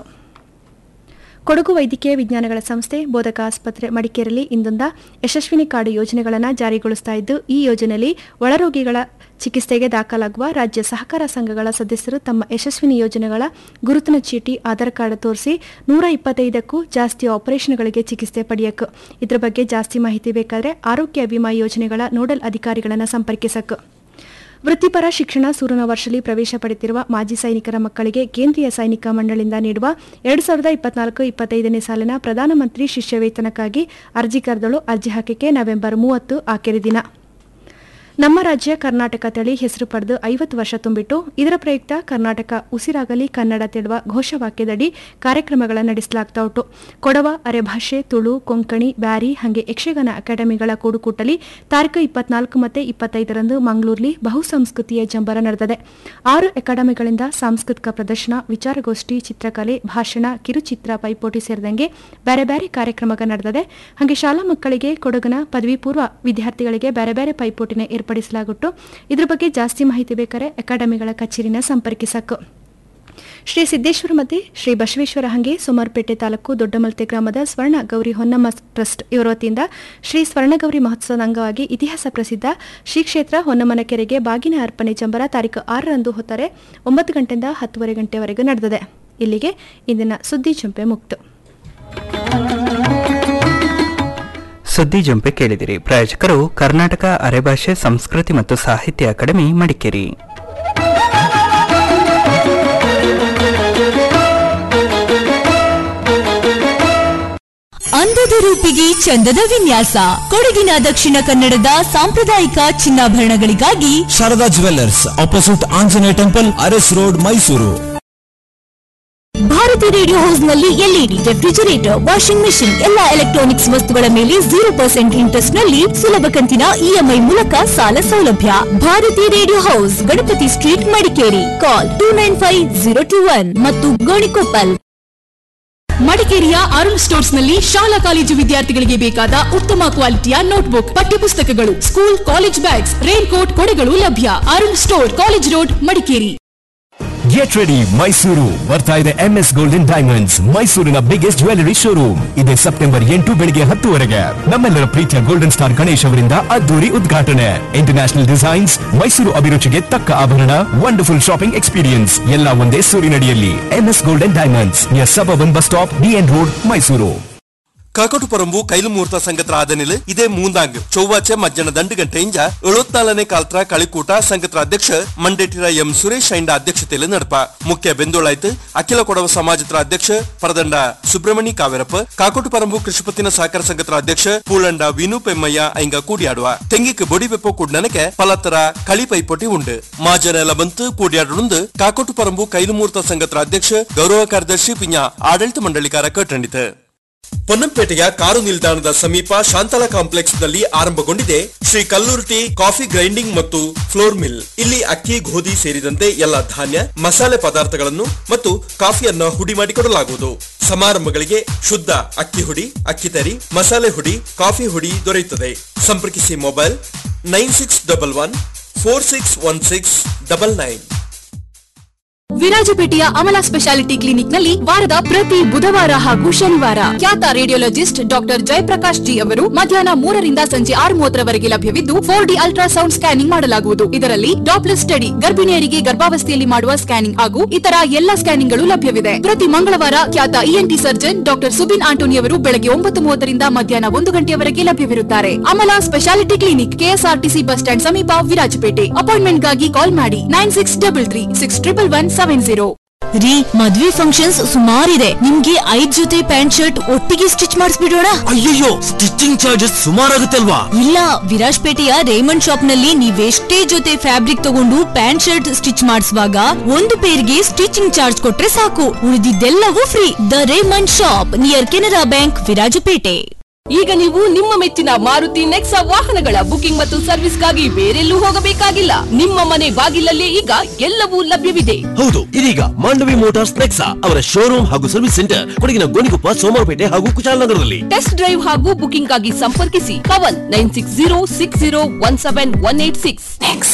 ಕೊಡಗು ವೈದ್ಯಕೀಯ ವಿಜ್ಞಾನಗಳ ಸಂಸ್ಥೆ ಬೋಧಕ ಆಸ್ಪತ್ರೆ ಮಡಿಕೇರಿಯಲ್ಲಿ ಇಂದೊಂದ ಯಶಸ್ವಿನಿ ಕಾರ್ಡ್ ಯೋಜನೆಗಳನ್ನು ಜಾರಿಗೊಳಿಸ್ತಾ ಇದ್ದು ಈ ಯೋಜನೆಯಲ್ಲಿ ಒಳರೋಗಿಗಳ ಚಿಕಿತ್ಸೆಗೆ ದಾಖಲಾಗುವ ರಾಜ್ಯ ಸಹಕಾರ ಸಂಘಗಳ ಸದಸ್ಯರು ತಮ್ಮ ಯಶಸ್ವಿನಿ ಯೋಜನೆಗಳ ಗುರುತಿನ ಚೀಟಿ ಆಧಾರ್ ಕಾರ್ಡ್ ತೋರಿಸಿ ನೂರ ಇಪ್ಪತ್ತೈದಕ್ಕೂ ಜಾಸ್ತಿ ಆಪರೇಷನ್ಗಳಿಗೆ ಚಿಕಿತ್ಸೆ ಪಡೆಯಕ್ಕೆ ಇದ್ರ ಬಗ್ಗೆ ಜಾಸ್ತಿ ಮಾಹಿತಿ ಬೇಕಾದರೆ ಆರೋಗ್ಯ ವಿಮಾ ಯೋಜನೆಗಳ ನೋಡಲ್ ಅಧಿಕಾರಿಗಳನ್ನು ಸಂಪರ್ಕಿಸಕ್ಕೆ ವೃತ್ತಿಪರ ಶಿಕ್ಷಣ ಸೂರನ ವರ್ಷದಲ್ಲಿ ಪ್ರವೇಶ ಪಡೆದಿರುವ ಮಾಜಿ ಸೈನಿಕರ ಮಕ್ಕಳಿಗೆ ಕೇಂದ್ರೀಯ ಸೈನಿಕ ಮಂಡಳಿಯಿಂದ ನೀಡುವ ಎರಡು ಸಾವಿರದ ಇಪ್ಪತ್ನಾಲ್ಕು ಇಪ್ಪತ್ತೈದನೇ ಸಾಲಿನ ಪ್ರಧಾನಮಂತ್ರಿ ಶಿಷ್ಯ ವೇತನಕ್ಕಾಗಿ ಅರ್ಜಿ ಕರೆದಳು ಅರ್ಜಿ ಹಾಕಿಕೆ ನವೆಂಬರ್ ಮೂವತ್ತು ಆಖರಿ ದಿನ ನಮ್ಮ ರಾಜ್ಯ ಕರ್ನಾಟಕ ತಳಿ ಹೆಸರು ಪಡೆದು ಐವತ್ತು ವರ್ಷ ತುಂಬಿಟ್ಟು ಇದರ ಪ್ರಯುಕ್ತ ಕರ್ನಾಟಕ ಉಸಿರಾಗಲಿ ಕನ್ನಡ ತೆಳುವ ಘೋಷವಾಕ್ಯದಡಿ ಕಾರ್ಯಕ್ರಮಗಳ ನಡೆಸಲಾಗ್ತಾ ಉಂಟು ಕೊಡವ ಅರೆಭಾಷೆ ತುಳು ಕೊಂಕಣಿ ಬ್ಯಾರಿ ಹಾಗೆ ಯಕ್ಷಗಾನ ಅಕಾಡೆಮಿಗಳ ಕೂಡುಕೂಟಲಿ ತಾರೀಕು ಇಪ್ಪತ್ನಾಲ್ಕು ಮತ್ತು ಇಪ್ಪತ್ತೈದರಂದು ಮಂಗಳೂರಲ್ಲಿ ಬಹುಸಂಸ್ಕೃತಿಯ ಜಂಬರ ನಡೆದಿದೆ ಆರು ಅಕಾಡೆಮಿಗಳಿಂದ ಸಾಂಸ್ಕೃತಿಕ ಪ್ರದರ್ಶನ ವಿಚಾರಗೋಷ್ಠಿ ಚಿತ್ರಕಲೆ ಭಾಷಣ ಕಿರುಚಿತ್ರ ಪೈಪೋಟಿ ಸೇರಿದಂಗೆ ಬೇರೆ ಬೇರೆ ಕಾರ್ಯಕ್ರಮಗಳು ನಡೆದಿದೆ ಹಾಗೆ ಶಾಲಾ ಮಕ್ಕಳಿಗೆ ಕೊಡಗಿನ ಪದವಿ ಪೂರ್ವ ವಿದ್ಯಾರ್ಥಿಗಳಿಗೆ ಬೇರೆ ಬೇರೆ ಪೈಪೋಟಿನ ಏರ್ಪಡಿಸಲಾಗುಟ್ಟು ಇದ್ರ ಬಗ್ಗೆ ಜಾಸ್ತಿ ಮಾಹಿತಿ ಬೇಕಾದ್ರೆ ಅಕಾಡೆಮಿಗಳ ಕಚೇರಿನ ಸಂಪರ್ಕಿಸಕ್ಕೆ ಶ್ರೀ ಸಿದ್ದೇಶ್ವರ ಮತ್ತು ಶ್ರೀ ಬಸವೇಶ್ವರ ಹಂಗೆ ಸೋಮಾರ್ಪೇಟೆ ತಾಲೂಕು ದೊಡ್ಡಮಲ್ತೆ ಗ್ರಾಮದ ಸ್ವರ್ಣ ಗೌರಿ ಹೊನ್ನಮ್ಮ ಟ್ರಸ್ಟ್ ಇವರ ವತಿಯಿಂದ ಶ್ರೀ ಸ್ವರ್ಣಗೌರಿ ಮಹೋತ್ಸವದ ಅಂಗವಾಗಿ ಇತಿಹಾಸ ಪ್ರಸಿದ್ಧ ಶ್ರೀ ಕ್ಷೇತ್ರ ಹೊನ್ನಮ್ಮನ ಕೆರೆಗೆ ಬಾಗಿನ ಅರ್ಪಣೆ ಜಂಬರ ತಾರೀಕು ಆರರಂದು ಹೊತ್ತಾರೆ ಒಂಬತ್ತು ಗಂಟೆಯಿಂದ ಹತ್ತುವರೆ ಗಂಟೆವರೆಗೂ ನಡೆದಿದೆ ಇಲ್ಲಿಗೆ ಇಂದಿನ ಸುದ್ದಿ ಚುಂಪೆ ಮುಕ್ತು ಸುದ್ದಿ ಜಂಪೆ ಕೇಳಿದಿರಿ ಪ್ರಾಯೋಜಕರು ಕರ್ನಾಟಕ ಅರೆಭಾಷೆ ಸಂಸ್ಕೃತಿ ಮತ್ತು ಸಾಹಿತ್ಯ ಅಕಾಡೆಮಿ ಮಡಿಕೇರಿ ಅಂದದ ರೂಪಿಗೆ ಚಂದದ ವಿನ್ಯಾಸ ಕೊಡಗಿನ ದಕ್ಷಿಣ ಕನ್ನಡದ ಸಾಂಪ್ರದಾಯಿಕ ಚಿನ್ನಾಭರಣಗಳಿಗಾಗಿ Sharada jewellers opposite Anjaneya temple Aras road Mysuru Bharati radio house ನಲ್ಲಿ ಎಲ್ಇಡಿ ರೆಫ್ರಿಜರೇಟರ್ ವಾಷಿಂಗ್ ಮೆಷಿನ್ ಎಲ್ಲಾ ಎಲೆಕ್ಟ್ರಾನಿಕ್ಸ್ ವಸ್ತುಗಳ ಮೇಲೆ ಜೀರೋ ಪರ್ಸೆಂಟ್ ಇಂಟ್ರೆಸ್ಟ್ ನಲ್ಲಿ ಸುಲಭ ಕಂತಿನ ಇಎಂಐ ಮೂಲಕ ಸಾಲ ಸೌಲಭ್ಯ Bharati radio house Ganapati street Madikeri call two nine five zero two one ಮತ್ತು ಗೋಣಿಕೊಪ್ಪಲ್ ಮಡಿಕೇರಿಯ ಅರುಣ್ ಸ್ಟೋರ್ಸ್ ನಲ್ಲಿ ಶಾಲಾ ಕಾಲೇಜು ವಿದ್ಯಾರ್ಥಿಗಳಿಗೆ ಬೇಕಾದ ಉತ್ತಮ ಕ್ವಾಲಿಟಿಯ ನೋಟ್ಬುಕ್ ಪಠ್ಯಪುಸ್ತಕಗಳು school college bags rain coat ಕೊಡೆಗಳು ಲಭ್ಯ Arun store college road Madikeri get ready Mysuru ಬರ್ತಾ ಇದೆ ಎಂಎಸ್ ಗೋಲ್ಡನ್ ಡೈಮಂಡ್ಸ್ ಮೈಸೂರಿನ ಬಿಗ್ಗೆಸ್ಟ್ ಜ್ಯುವೆಲರಿ ಶೋರೂಮ್ ಇದೆ ಸೆಪ್ಟೆಂಬರ್ ಎಂಟು ಬೆಳಿಗ್ಗೆ ಹತ್ತುವರೆಗೆ ನಮ್ಮೆಲ್ಲರ ಪ್ರೀತಿಯ ಗೋಲ್ಡನ್ ಸ್ಟಾರ್ ಗಣೇಶ್ ಅವರಿಂದ ಅದ್ದೂರಿ ಉದ್ಘಾಟನೆ ಇಂಟರ್ನ್ಯಾಷನಲ್ ಡಿಸೈನ್ಸ್ ಮೈಸೂರು ಅಭಿರುಚಿಗೆ ತಕ್ಕ ಆಭರಣ ವಂಡರ್ಫುಲ್ ಶಾಪಿಂಗ್ ಎಕ್ಸ್ಪೀರಿಯನ್ಸ್ ಎಲ್ಲ ಒಂದೇ ಸೂರಿನಡಿಯಲ್ಲಿ MS golden diamonds near suburban bus stop DN road Mysuru ಕಾಕೋಟು ಪರಂಬು ಕೈಲು ಮುಹೂರ್ತ ಸಂಗತ್ರ ಆದನಿಲ್ ಇದೇ ಮೂಂದಾಂಗ್ ಚೌವಾಚೆ ಮಧ್ಯಾಹ್ನ ದಂಡು ಗಂಟೆಯಿಂದ ಎಳುವತ್ನಾಲ್ಕನೇ ಕಾಲ್ತ್ರ ಕಳಿಕೂಟ ಸಂಘತ್ರ ಅಧ್ಯಕ್ಷ ಮಂಡೇಟಿರ ಎಂ ಸುರೇಶ್ ಐಂಡ ಅಧ್ಯಕ್ಷತೆಯಲ್ಲಿ ನಡಪ ಮುಖ್ಯ ಬೆಂದೋಳಾಯ್ತು ಅಖಿಲ ಕೊಡವ ಸಮಾಜತ್ರ ಅಧ್ಯಕ್ಷ ಪರದಂಡ ಸುಬ್ರಹ್ಮಣಿ ಕಾವೇರಪ್ಪ ಕಾಕೋಟು ಪರಂಬು ಕೃಷಿಪತ್ತಿನ ಸಹಕಾರ ಸಂಘತ್ರ ಅಧ್ಯಕ್ಷ ಪೂಳಂಡ ವಿನು ಪೆಮ್ಮಯ್ಯ ಐಂಗ ಕೂಡಿಯಾಡುವ ತೆಂಗಿಕ್ ಬೊಡಿ ಬೆಪ್ಪು ಕೂಡ್ನನಕ್ಕೆ ಪಲತ್ತರ ಕಳಿ ಪೈಪೋಟಿ ಉಂಡು ಮಾಜನ ಎಲ್ಲ ಬಂತು ಕೂಡಿಯಾಡುಂದು ಕಾಕೋಟು ಪರಂಬು ಕೈಲು ಮುಹೂರ್ತ ಸಂಘತ್ರ ಅಧ್ಯಕ್ಷ ಗೌರವ ಕಾರ್ಯದರ್ಶಿ ಪಿಂಜ ಆಡಳಿತ ಮಂಡಳಿಕಾರ ಕಟ್ಟಂಡಿತು ಪೊನ್ನಂಪೇಟೆಯ ಕಾರು ನಿಲ್ದಾಣದ ಸಮೀಪ ಶಾಂತಲಾ ಕಾಂಪ್ಲೆಕ್ಸ್ ನಲ್ಲಿ ಆರಂಭಗೊಂಡಿದೆ ಶ್ರೀ ಕಲ್ಲೂರ್ಟಿ ಕಾಫಿ ಗ್ರೈಂಡಿಂಗ್ ಮತ್ತು ಫ್ಲೋರ್ ಮಿಲ್ ಇಲ್ಲಿ ಅಕ್ಕಿ ಗೋಧಿ ಸೇರಿದಂತೆ ಎಲ್ಲ ಧಾನ್ಯ ಮಸಾಲೆ ಪದಾರ್ಥಗಳನ್ನು ಮತ್ತು ಕಾಫಿಯನ್ನ ಹುಡಿ ಮಾಡಿಕೊಡಲಾಗುವುದು ಸಮಾರಂಭಗಳಿಗೆ ಶುದ್ಧ ಅಕ್ಕಿ ಹುಡಿ ಅಕ್ಕಿ ತರಿ ಮಸಾಲೆ ಹುಡಿ ಕಾಫಿ ಹುಡಿ ದೊರೆಯುತ್ತದೆ ಸಂಪರ್ಕಿಸಿ mobile nine six double one four six one six double nine ವಿರಾಜಪೇಟೆಯ ಅಮಲಾ ಸ್ಪೆಷಾಲಿಟಿ ಕ್ಲಿನಿಕ್ ನಲ್ಲಿ ವಾರದ ಪ್ರತಿ ಬುಧವಾರ ಹಾಗೂ ಶನಿವಾರ ಖ್ಯಾತ ರೇಡಿಯೋಲಜಿಸ್ಟ್ ಡಾಕ್ಟರ್ ಜಯಪ್ರಕಾಶ್ ಜಿ ಅವರು ಮಧ್ಯಾಹ್ನ ಮೂರರಿಂದ ಸಂಜೆ ಆರು ಮೂವತ್ತರವರೆಗೆ ಲಭ್ಯವಿದ್ದು ಫೋರ್ ಡಿ ಅಲ್ಟ್ರಾಸೌಂಡ್ ಸ್ಕ್ಯಾನಿಂಗ್ ಮಾಡಲಾಗುವುದು ಇದರಲ್ಲಿ ಡಾಪ್ಲರ್ ಸ್ಟಡಿ ಗರ್ಭಿಣಿಯರಿಗೆ ಗರ್ಭಾವಸ್ಥೆಯಲ್ಲಿ ಮಾಡುವ ಸ್ಕ್ಯಾನಿಂಗ್ ಹಾಗೂ ಇತರ ಎಲ್ಲ ಸ್ಕ್ಯಾನಿಂಗ್ಗಳು ಲಭ್ಯವಿದೆ ಪ್ರತಿ ಮಂಗಳವಾರ ಖ್ಯಾತ ENT surgeon doctor Subin Antony ಅವರು ಬೆಳಗ್ಗೆ ಒಂಬತ್ತು ಮೂವತ್ತರಿಂದ ಮಧ್ಯಾಹ್ನ ಒಂದು ಗಂಟೆಯವರೆಗೆ ಲಭ್ಯವಿರುತ್ತಾರೆ Amala speciality clinic KSRTC bus stand ಸಮೀಪ ವಿರಾಜಪೇಟೆ ಅಪಾಯಿಂಟ್ಮೆಂಟ್ಗಾಗಿ ಕಾಲ್ ಮಾಡಿ nine six double three six triple one seven zero ರೀ ಮದ್ವೆ ಫಂಕ್ಷನ್ಸ್ ಸುಮಾರಿದೆ ನಿಮ್ಗೆ ಐದ್ ಜೊತೆ ಪ್ಯಾಂಟ್ ಶರ್ಟ್ ಒಟ್ಟಿಗೆ ಸ್ಟಿಚ್ ಮಾಡಿಸ್ಬಿಡೋಣ ಅಯ್ಯಯ್ಯೋ ಸ್ಟಿಚಿಂಗ್ ಚಾರ್ಜಸ್ ಸುಮಾರಾಗುತ್ತೆ ಅಲ್ವಾ ಇಲ್ಲ ವಿರಾಜ್ಪೇಟೆಯ ರೇಮಂಡ್ ಶಾಪ್ ನಲ್ಲಿ ನೀವೆಷ್ಟೇ ಜೊತೆ ಫ್ಯಾಬ್ರಿಕ್ ತಗೊಂಡು ಪ್ಯಾಂಟ್ ಶರ್ಟ್ ಸ್ಟಿಚ್ ಮಾಡಿಸುವಾಗ ಒಂದು ಪೇರ್ಗೆ ಸ್ಟಿಚಿಂಗ್ ಚಾರ್ಜ್ ಕೊಟ್ರೆ ಸಾಕು ಉಳಿದಿದ್ದೆಲ್ಲವೂ free the Raymond shop near Canara bank Virajpet ಈಗ ನೀವು ನಿಮ್ಮ ಮೆಚ್ಚಿನ ಮಾರುತಿ ನೆಕ್ಸಾ ವಾಹನಗಳ ಬುಕಿಂಗ್ ಮತ್ತು ಸರ್ವಿಸ್ಗಾಗಿ ಬೇರೆಲ್ಲೂ ಹೋಗಬೇಕಾಗಿಲ್ಲ ನಿಮ್ಮ ಮನೆ ಬಾಗಿಲಲ್ಲೇ ಈಗ ಎಲ್ಲವೂ ಲಭ್ಯವಿದೆ ಹೌದು ಇದೀಗ ಮಾಂಡವಿ ಮೋಟಾರ್ಸ್ ನೆಕ್ಸಾ ಅವರ ಶೋರೂಮ್ ಹಾಗೂ ಸರ್ವಿಸ್ ಸೆಂಟರ್ ಕೊಡಗಿನ ಗೋಣಿಕೊಪ್ಪ ಸೋಮವಾರಪೇಟೆ ಹಾಗೂ ಕುಶಾಲನಗರದಲ್ಲಿ ಟೆಸ್ಟ್ ಡ್ರೈವ್ ಹಾಗೂ ಬುಕಿಂಗ್ ಆಗಿ ಸಂಪರ್ಕಿಸಿ ಕವನ್ nine six zero six zero one seven one eight six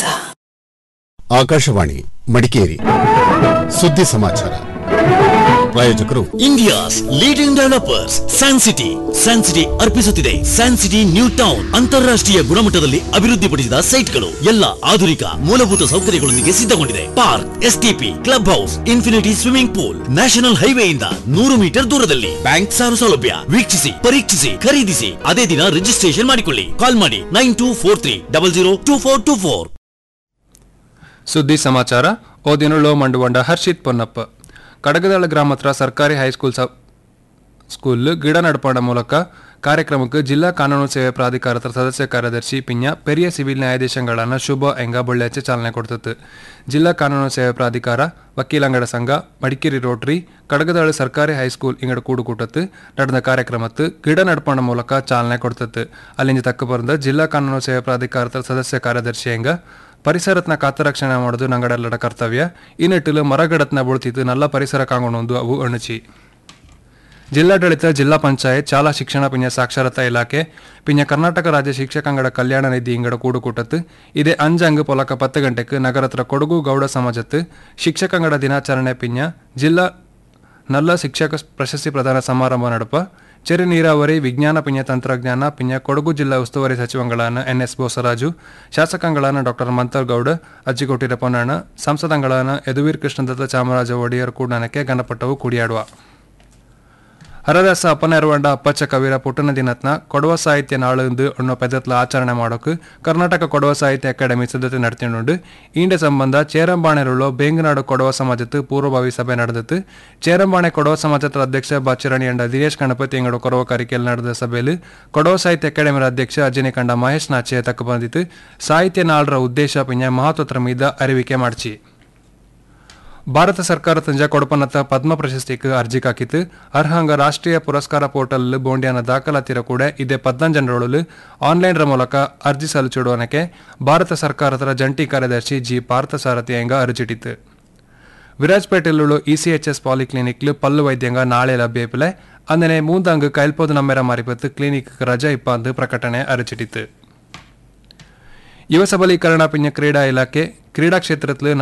Akashvani Madikeri ಸುದ್ದಿ ಸಮಾಚಾರ ಪ್ರಾಯೋಜಕರು India's leading developers san city san city ಅರ್ಪಿಸುತ್ತಿದೆ ಸ್ಯಾನ್ ಸಿಟಿ ನ್ಯೂ ಟೌನ್ ಅಂತಾರಾಷ್ಟ್ರೀಯ ಗುಣಮಟ್ಟದಲ್ಲಿ ಅಭಿವೃದ್ಧಿಪಡಿಸಿದ ಸೈಟ್ಗಳು ಎಲ್ಲ ಆಧುನಿಕ ಮೂಲಭೂತ ಸೌಕರ್ಯಗಳೊಂದಿಗೆ ಸಿದ್ಧಗೊಂಡಿದೆ park STP club house infinity swimming pool national ಹೈವೇಯಿಂದ ನೂರು ಮೀಟರ್ ದೂರದಲ್ಲಿ ಬ್ಯಾಂಕ್ ಸಾಲ ಸೌಲಭ್ಯ ವೀಕ್ಷಿಸಿ ಪರೀಕ್ಷಿಸಿ ಖರೀದಿಸಿ ಅದೇ ದಿನ ರಿಜಿಸ್ಟ್ರೇಷನ್ ಮಾಡಿಕೊಳ್ಳಿ ಕಾಲ್ ಮಾಡಿ nine two four three double zero two four two four ಸುದ್ದಿ ಸಮಾಚಾರ ಓದಿನುಳು ಮಂಡುವಂಡ ಹರ್ಷಿತ್ ಪೊನ್ನಪ್ಪ ಕಡಗದಾಳ ಗ್ರಾಮ ಹತ್ರ ಸರ್ಕಾರಿ ಹೈಸ್ಕೂಲ್ ಸ ಸ್ಕೂಲ್ ಗಿಡ ನಡಪಾಡ ಮೂಲಕ ಕಾರ್ಯಕ್ರಮಕ್ಕೆ ಜಿಲ್ಲಾ ಕಾನೂನು ಸೇವೆ ಪ್ರಾಧಿಕಾರದ ಸದಸ್ಯ ಕಾರ್ಯದರ್ಶಿ ಪಿಂಜ ಪೆರಿಯ ಸಿವಿಲ್ ನ್ಯಾಯಾಧೀಶಗಳನ್ನ ಶುಭ ಎಂಗ ಬೊಳ್ಳೆಚ್ಚೆ ಚಾಲನೆ ಕೊಡ್ತತ್ತು ಜಿಲ್ಲಾ ಕಾನೂನು ಸೇವೆ ಪ್ರಾಧಿಕಾರ ವಕೀಲಂಗಡ ಸಂಘ ಮಡಿಕೇರಿ ರೋಟರಿ ಕಡಗದಾಳು ಸರ್ಕಾರಿ ಹೈಸ್ಕೂಲ್ ಇಂಗಡ ಕೂಡುಕೂಟತ್ತು ನಡೆದ ಕಾರ್ಯಕ್ರಮತ್ತು ಗಿಡ ನಡಪಾಡ ಮೂಲಕ ಚಾಲನೆ ಕೊಡ್ತತ್ತು ಅಲ್ಲಿಂದ ತಕ್ಕ ಬಂದ ಜಿಲ್ಲಾ ಕಾನೂನು ಸೇವೆ ಪ್ರಾಧಿಕಾರದ ಸದಸ್ಯ ಕಾರ್ಯದರ್ಶಿ ಎಂಗ ಪರಿಸರತ್ನ ಕಾತರಕ್ಷಣೆ ಮಾಡೋದು ನಂಗಡೆಲ್ಲಡ ಕರ್ತವ್ಯ ಈ ನಿಟ್ಟಿಲು ಮರಗಡತ್ನ ಬುಳ್ತಿದ್ದು ನಲ್ಲ ಪರಿಸರ ಕಾಂಗೊಂಡು ಅವು ಅಣುಚಿ ಜಿಲ್ಲಾಡಳಿತ ಜಿಲ್ಲಾ ಪಂಚಾಯತ್ ಶಾಲಾ ಶಿಕ್ಷಣ ಪಿಂಜ ಸಾಕ್ಷರತಾ ಇಲಾಖೆ ಪಿಂಜ ಕರ್ನಾಟಕ ರಾಜ್ಯ ಶಿಕ್ಷಕಂಗಡ ಕಲ್ಯಾಣ ನಿಧಿ ಇಂಗಡ ಕೂಡುಕೂಟತ್ತು ಇದೇ ಅಂಜಂಗ್ ಪೊಲಕ ಪತ್ತು ಗಂಟೆಗೆ ನಗರತ್ರ ಕೊಡಗು ಗೌಡ ಸಮಾಜತ್ತು ಶಿಕ್ಷಕಂಗಡ ದಿನಾಚರಣೆ ಪಿಂಜ ಜಿಲ್ಲಾ ನಲ್ಲ ಶಿಕ್ಷಕ ಪ್ರಶಸ್ತಿ ಪ್ರದಾನ ಸಮಾರಂಭ ನಡಪ ಚೆರಿ ನೀರಾವರಿ ವಿಜ್ಞಾನ ಪಿಂಜ ತಂತ್ರಜ್ಞಾನ ಪಿಂಜ ಕೊಡಗು ಜಿಲ್ಲಾ ಉಸ್ತುವಾರಿ ಸಚಿವಂಗಳಾನ ಎನ್ ಎಸ್ ಬೋಸರಾಜು ಶಾಸಕಾಂಗಳಾನ ಡಾಕ್ಟರ್ ಮಂತರ್ ಗೌಡ ಅಜ್ಜಿಕೊಟ್ಟಿರ ಪೊನ್ನಣ್ಣ ಸಂಸದಂಗಳಾನ ಯದುವೀರ್ ಕೃಷ್ಣದತ್ತ ಚಾಮರಾಜ ಒಡೆಯರ್ ಕೂಡನಕ್ಕೆ ಗಣಪಟ್ಟವು ಕುಡಿಯಾಡುವ ಹರದಾಸ ಅಪ್ಪನೆರವಂಡ ಅಪ್ಪಚ್ಚ ಕವಿರ ಪುಟ್ಟನ ದಿನತ್ನ ಕೊಡವ ಸಾಹಿತ್ಯ ನಾಳೆಂದು ಅನ್ನೋ ಪೆದತ್ಲ ಆಚರಣೆ ಮಾಡೋಕೆ ಕರ್ನಾಟಕ ಕೊಡವ ಸಾಹಿತ್ಯ ಅಕಾಡೆಮಿ ಸಿದ್ಧತೆ ನಡೆತಿಕೊಂಡು ಈಂಡ ಸಂಬಂಧ ಚೇರಂಬಾಣೆರುಳ್ಳೋ ಬೇಂಗನಾಡು ಕೊಡವ ಸಮಾಜತ್ತು ಪೂರ್ವಭಾವಿ ಸಭೆ ನಡೆದಿತ್ತು ಚೇರಂಬಾಣೆ ಕೊಡವ ಸಮಾಜದ ಅಧ್ಯಕ್ಷ ಬಾಚಿರಣಿ ಅಂಡ ದಿನೇಶ್ ಗಣಪತಿ ಎಂಗಡ ಕೊರವ ಕಾರಿಕೆಯಲ್ಲಿ ನಡೆದ ಸಭೆಯಲ್ಲಿ ಕೊಡವ ಸಾಹಿತ್ಯ ಅಕಾಡೆಮಿ ಅಧ್ಯಕ್ಷ ಅಜನಿ ಕಂಡ ಮಹೇಶ್ ನಾಚೆ ತಕ್ಕ ಬಂದಿತ್ತು ಸಾಹಿತ್ಯ ನಾಳರ ಉದ್ದೇಶ ಪಿಂಜ ಮಹತ್ವತರ ಮೀದ ಅರಿವಿಕೆ ಮಾಡ್ಚಿ ಭಾರತ ಸರ್ಕಾರ ತಂಜ ಕೊಡಪನತ್ತ ಪದ್ಮ ಪ್ರಶಸ್ತಿಗೆ ಅರ್ಜಿ ಹಾಕಿತ್ತು ಅರ್ಹಂಗ ರಾಷ್ಟ್ರೀಯ ಪುರಸ್ಕಾರ ಪೋರ್ಟಲ್ ಬೋಂಡಿಯನ ದಾಖಲಾತಿರ ಕೂಡ ಇದೇ ಪದ್ನಂಜನರೊಳಲು ಆನ್ಲೈನ್ ಮೂಲಕ ಅರ್ಜಿ ಸಲ್ಲಿಸಿಡುವನಕ್ಕೆ ಭಾರತ ಸರ್ಕಾರದ ಜಂಟಿ ಕಾರ್ಯದರ್ಶಿ ಜಿ ಪಾರ್ಥಸಾರಥಿ ಎಂಗ ಅರ್ಜಿಟ್ಟಿತ್ತು ವಿರಾಜ್ಪೇಟೆಲ್ಲುಳು ಇಸಿಎಚ್ಎಸ್ ಪಾಲಿಕ್ಲಿನಿಕ್ಲು ಪಲ್ಲು ವೈದ್ಯಂಗ ನಾಳೆ ಲಭ್ಯಪಿಲೆ ಅಂದನೆ ಮೂಂದಂಗ್ ಕೈಲ್ಪೋದು ನಮ್ಮೆರ ಮಾರಿಪತ್ತು ಕ್ಲಿನಿಕ್ ರಜಾ ಇಪ್ಪಂದು ಪ್ರಕಟಣೆ ಅರಚಿಟ್ಟಿತ್ತು ಯುವ ಸಬಲೀಕರಣ ಪಿಂಜ ಕ್ರೀಡಾ ಇಲಾಖೆ ಕ್ರೀಡಾ ಕ್ಷೇತ್ರದಲ್ಲಿ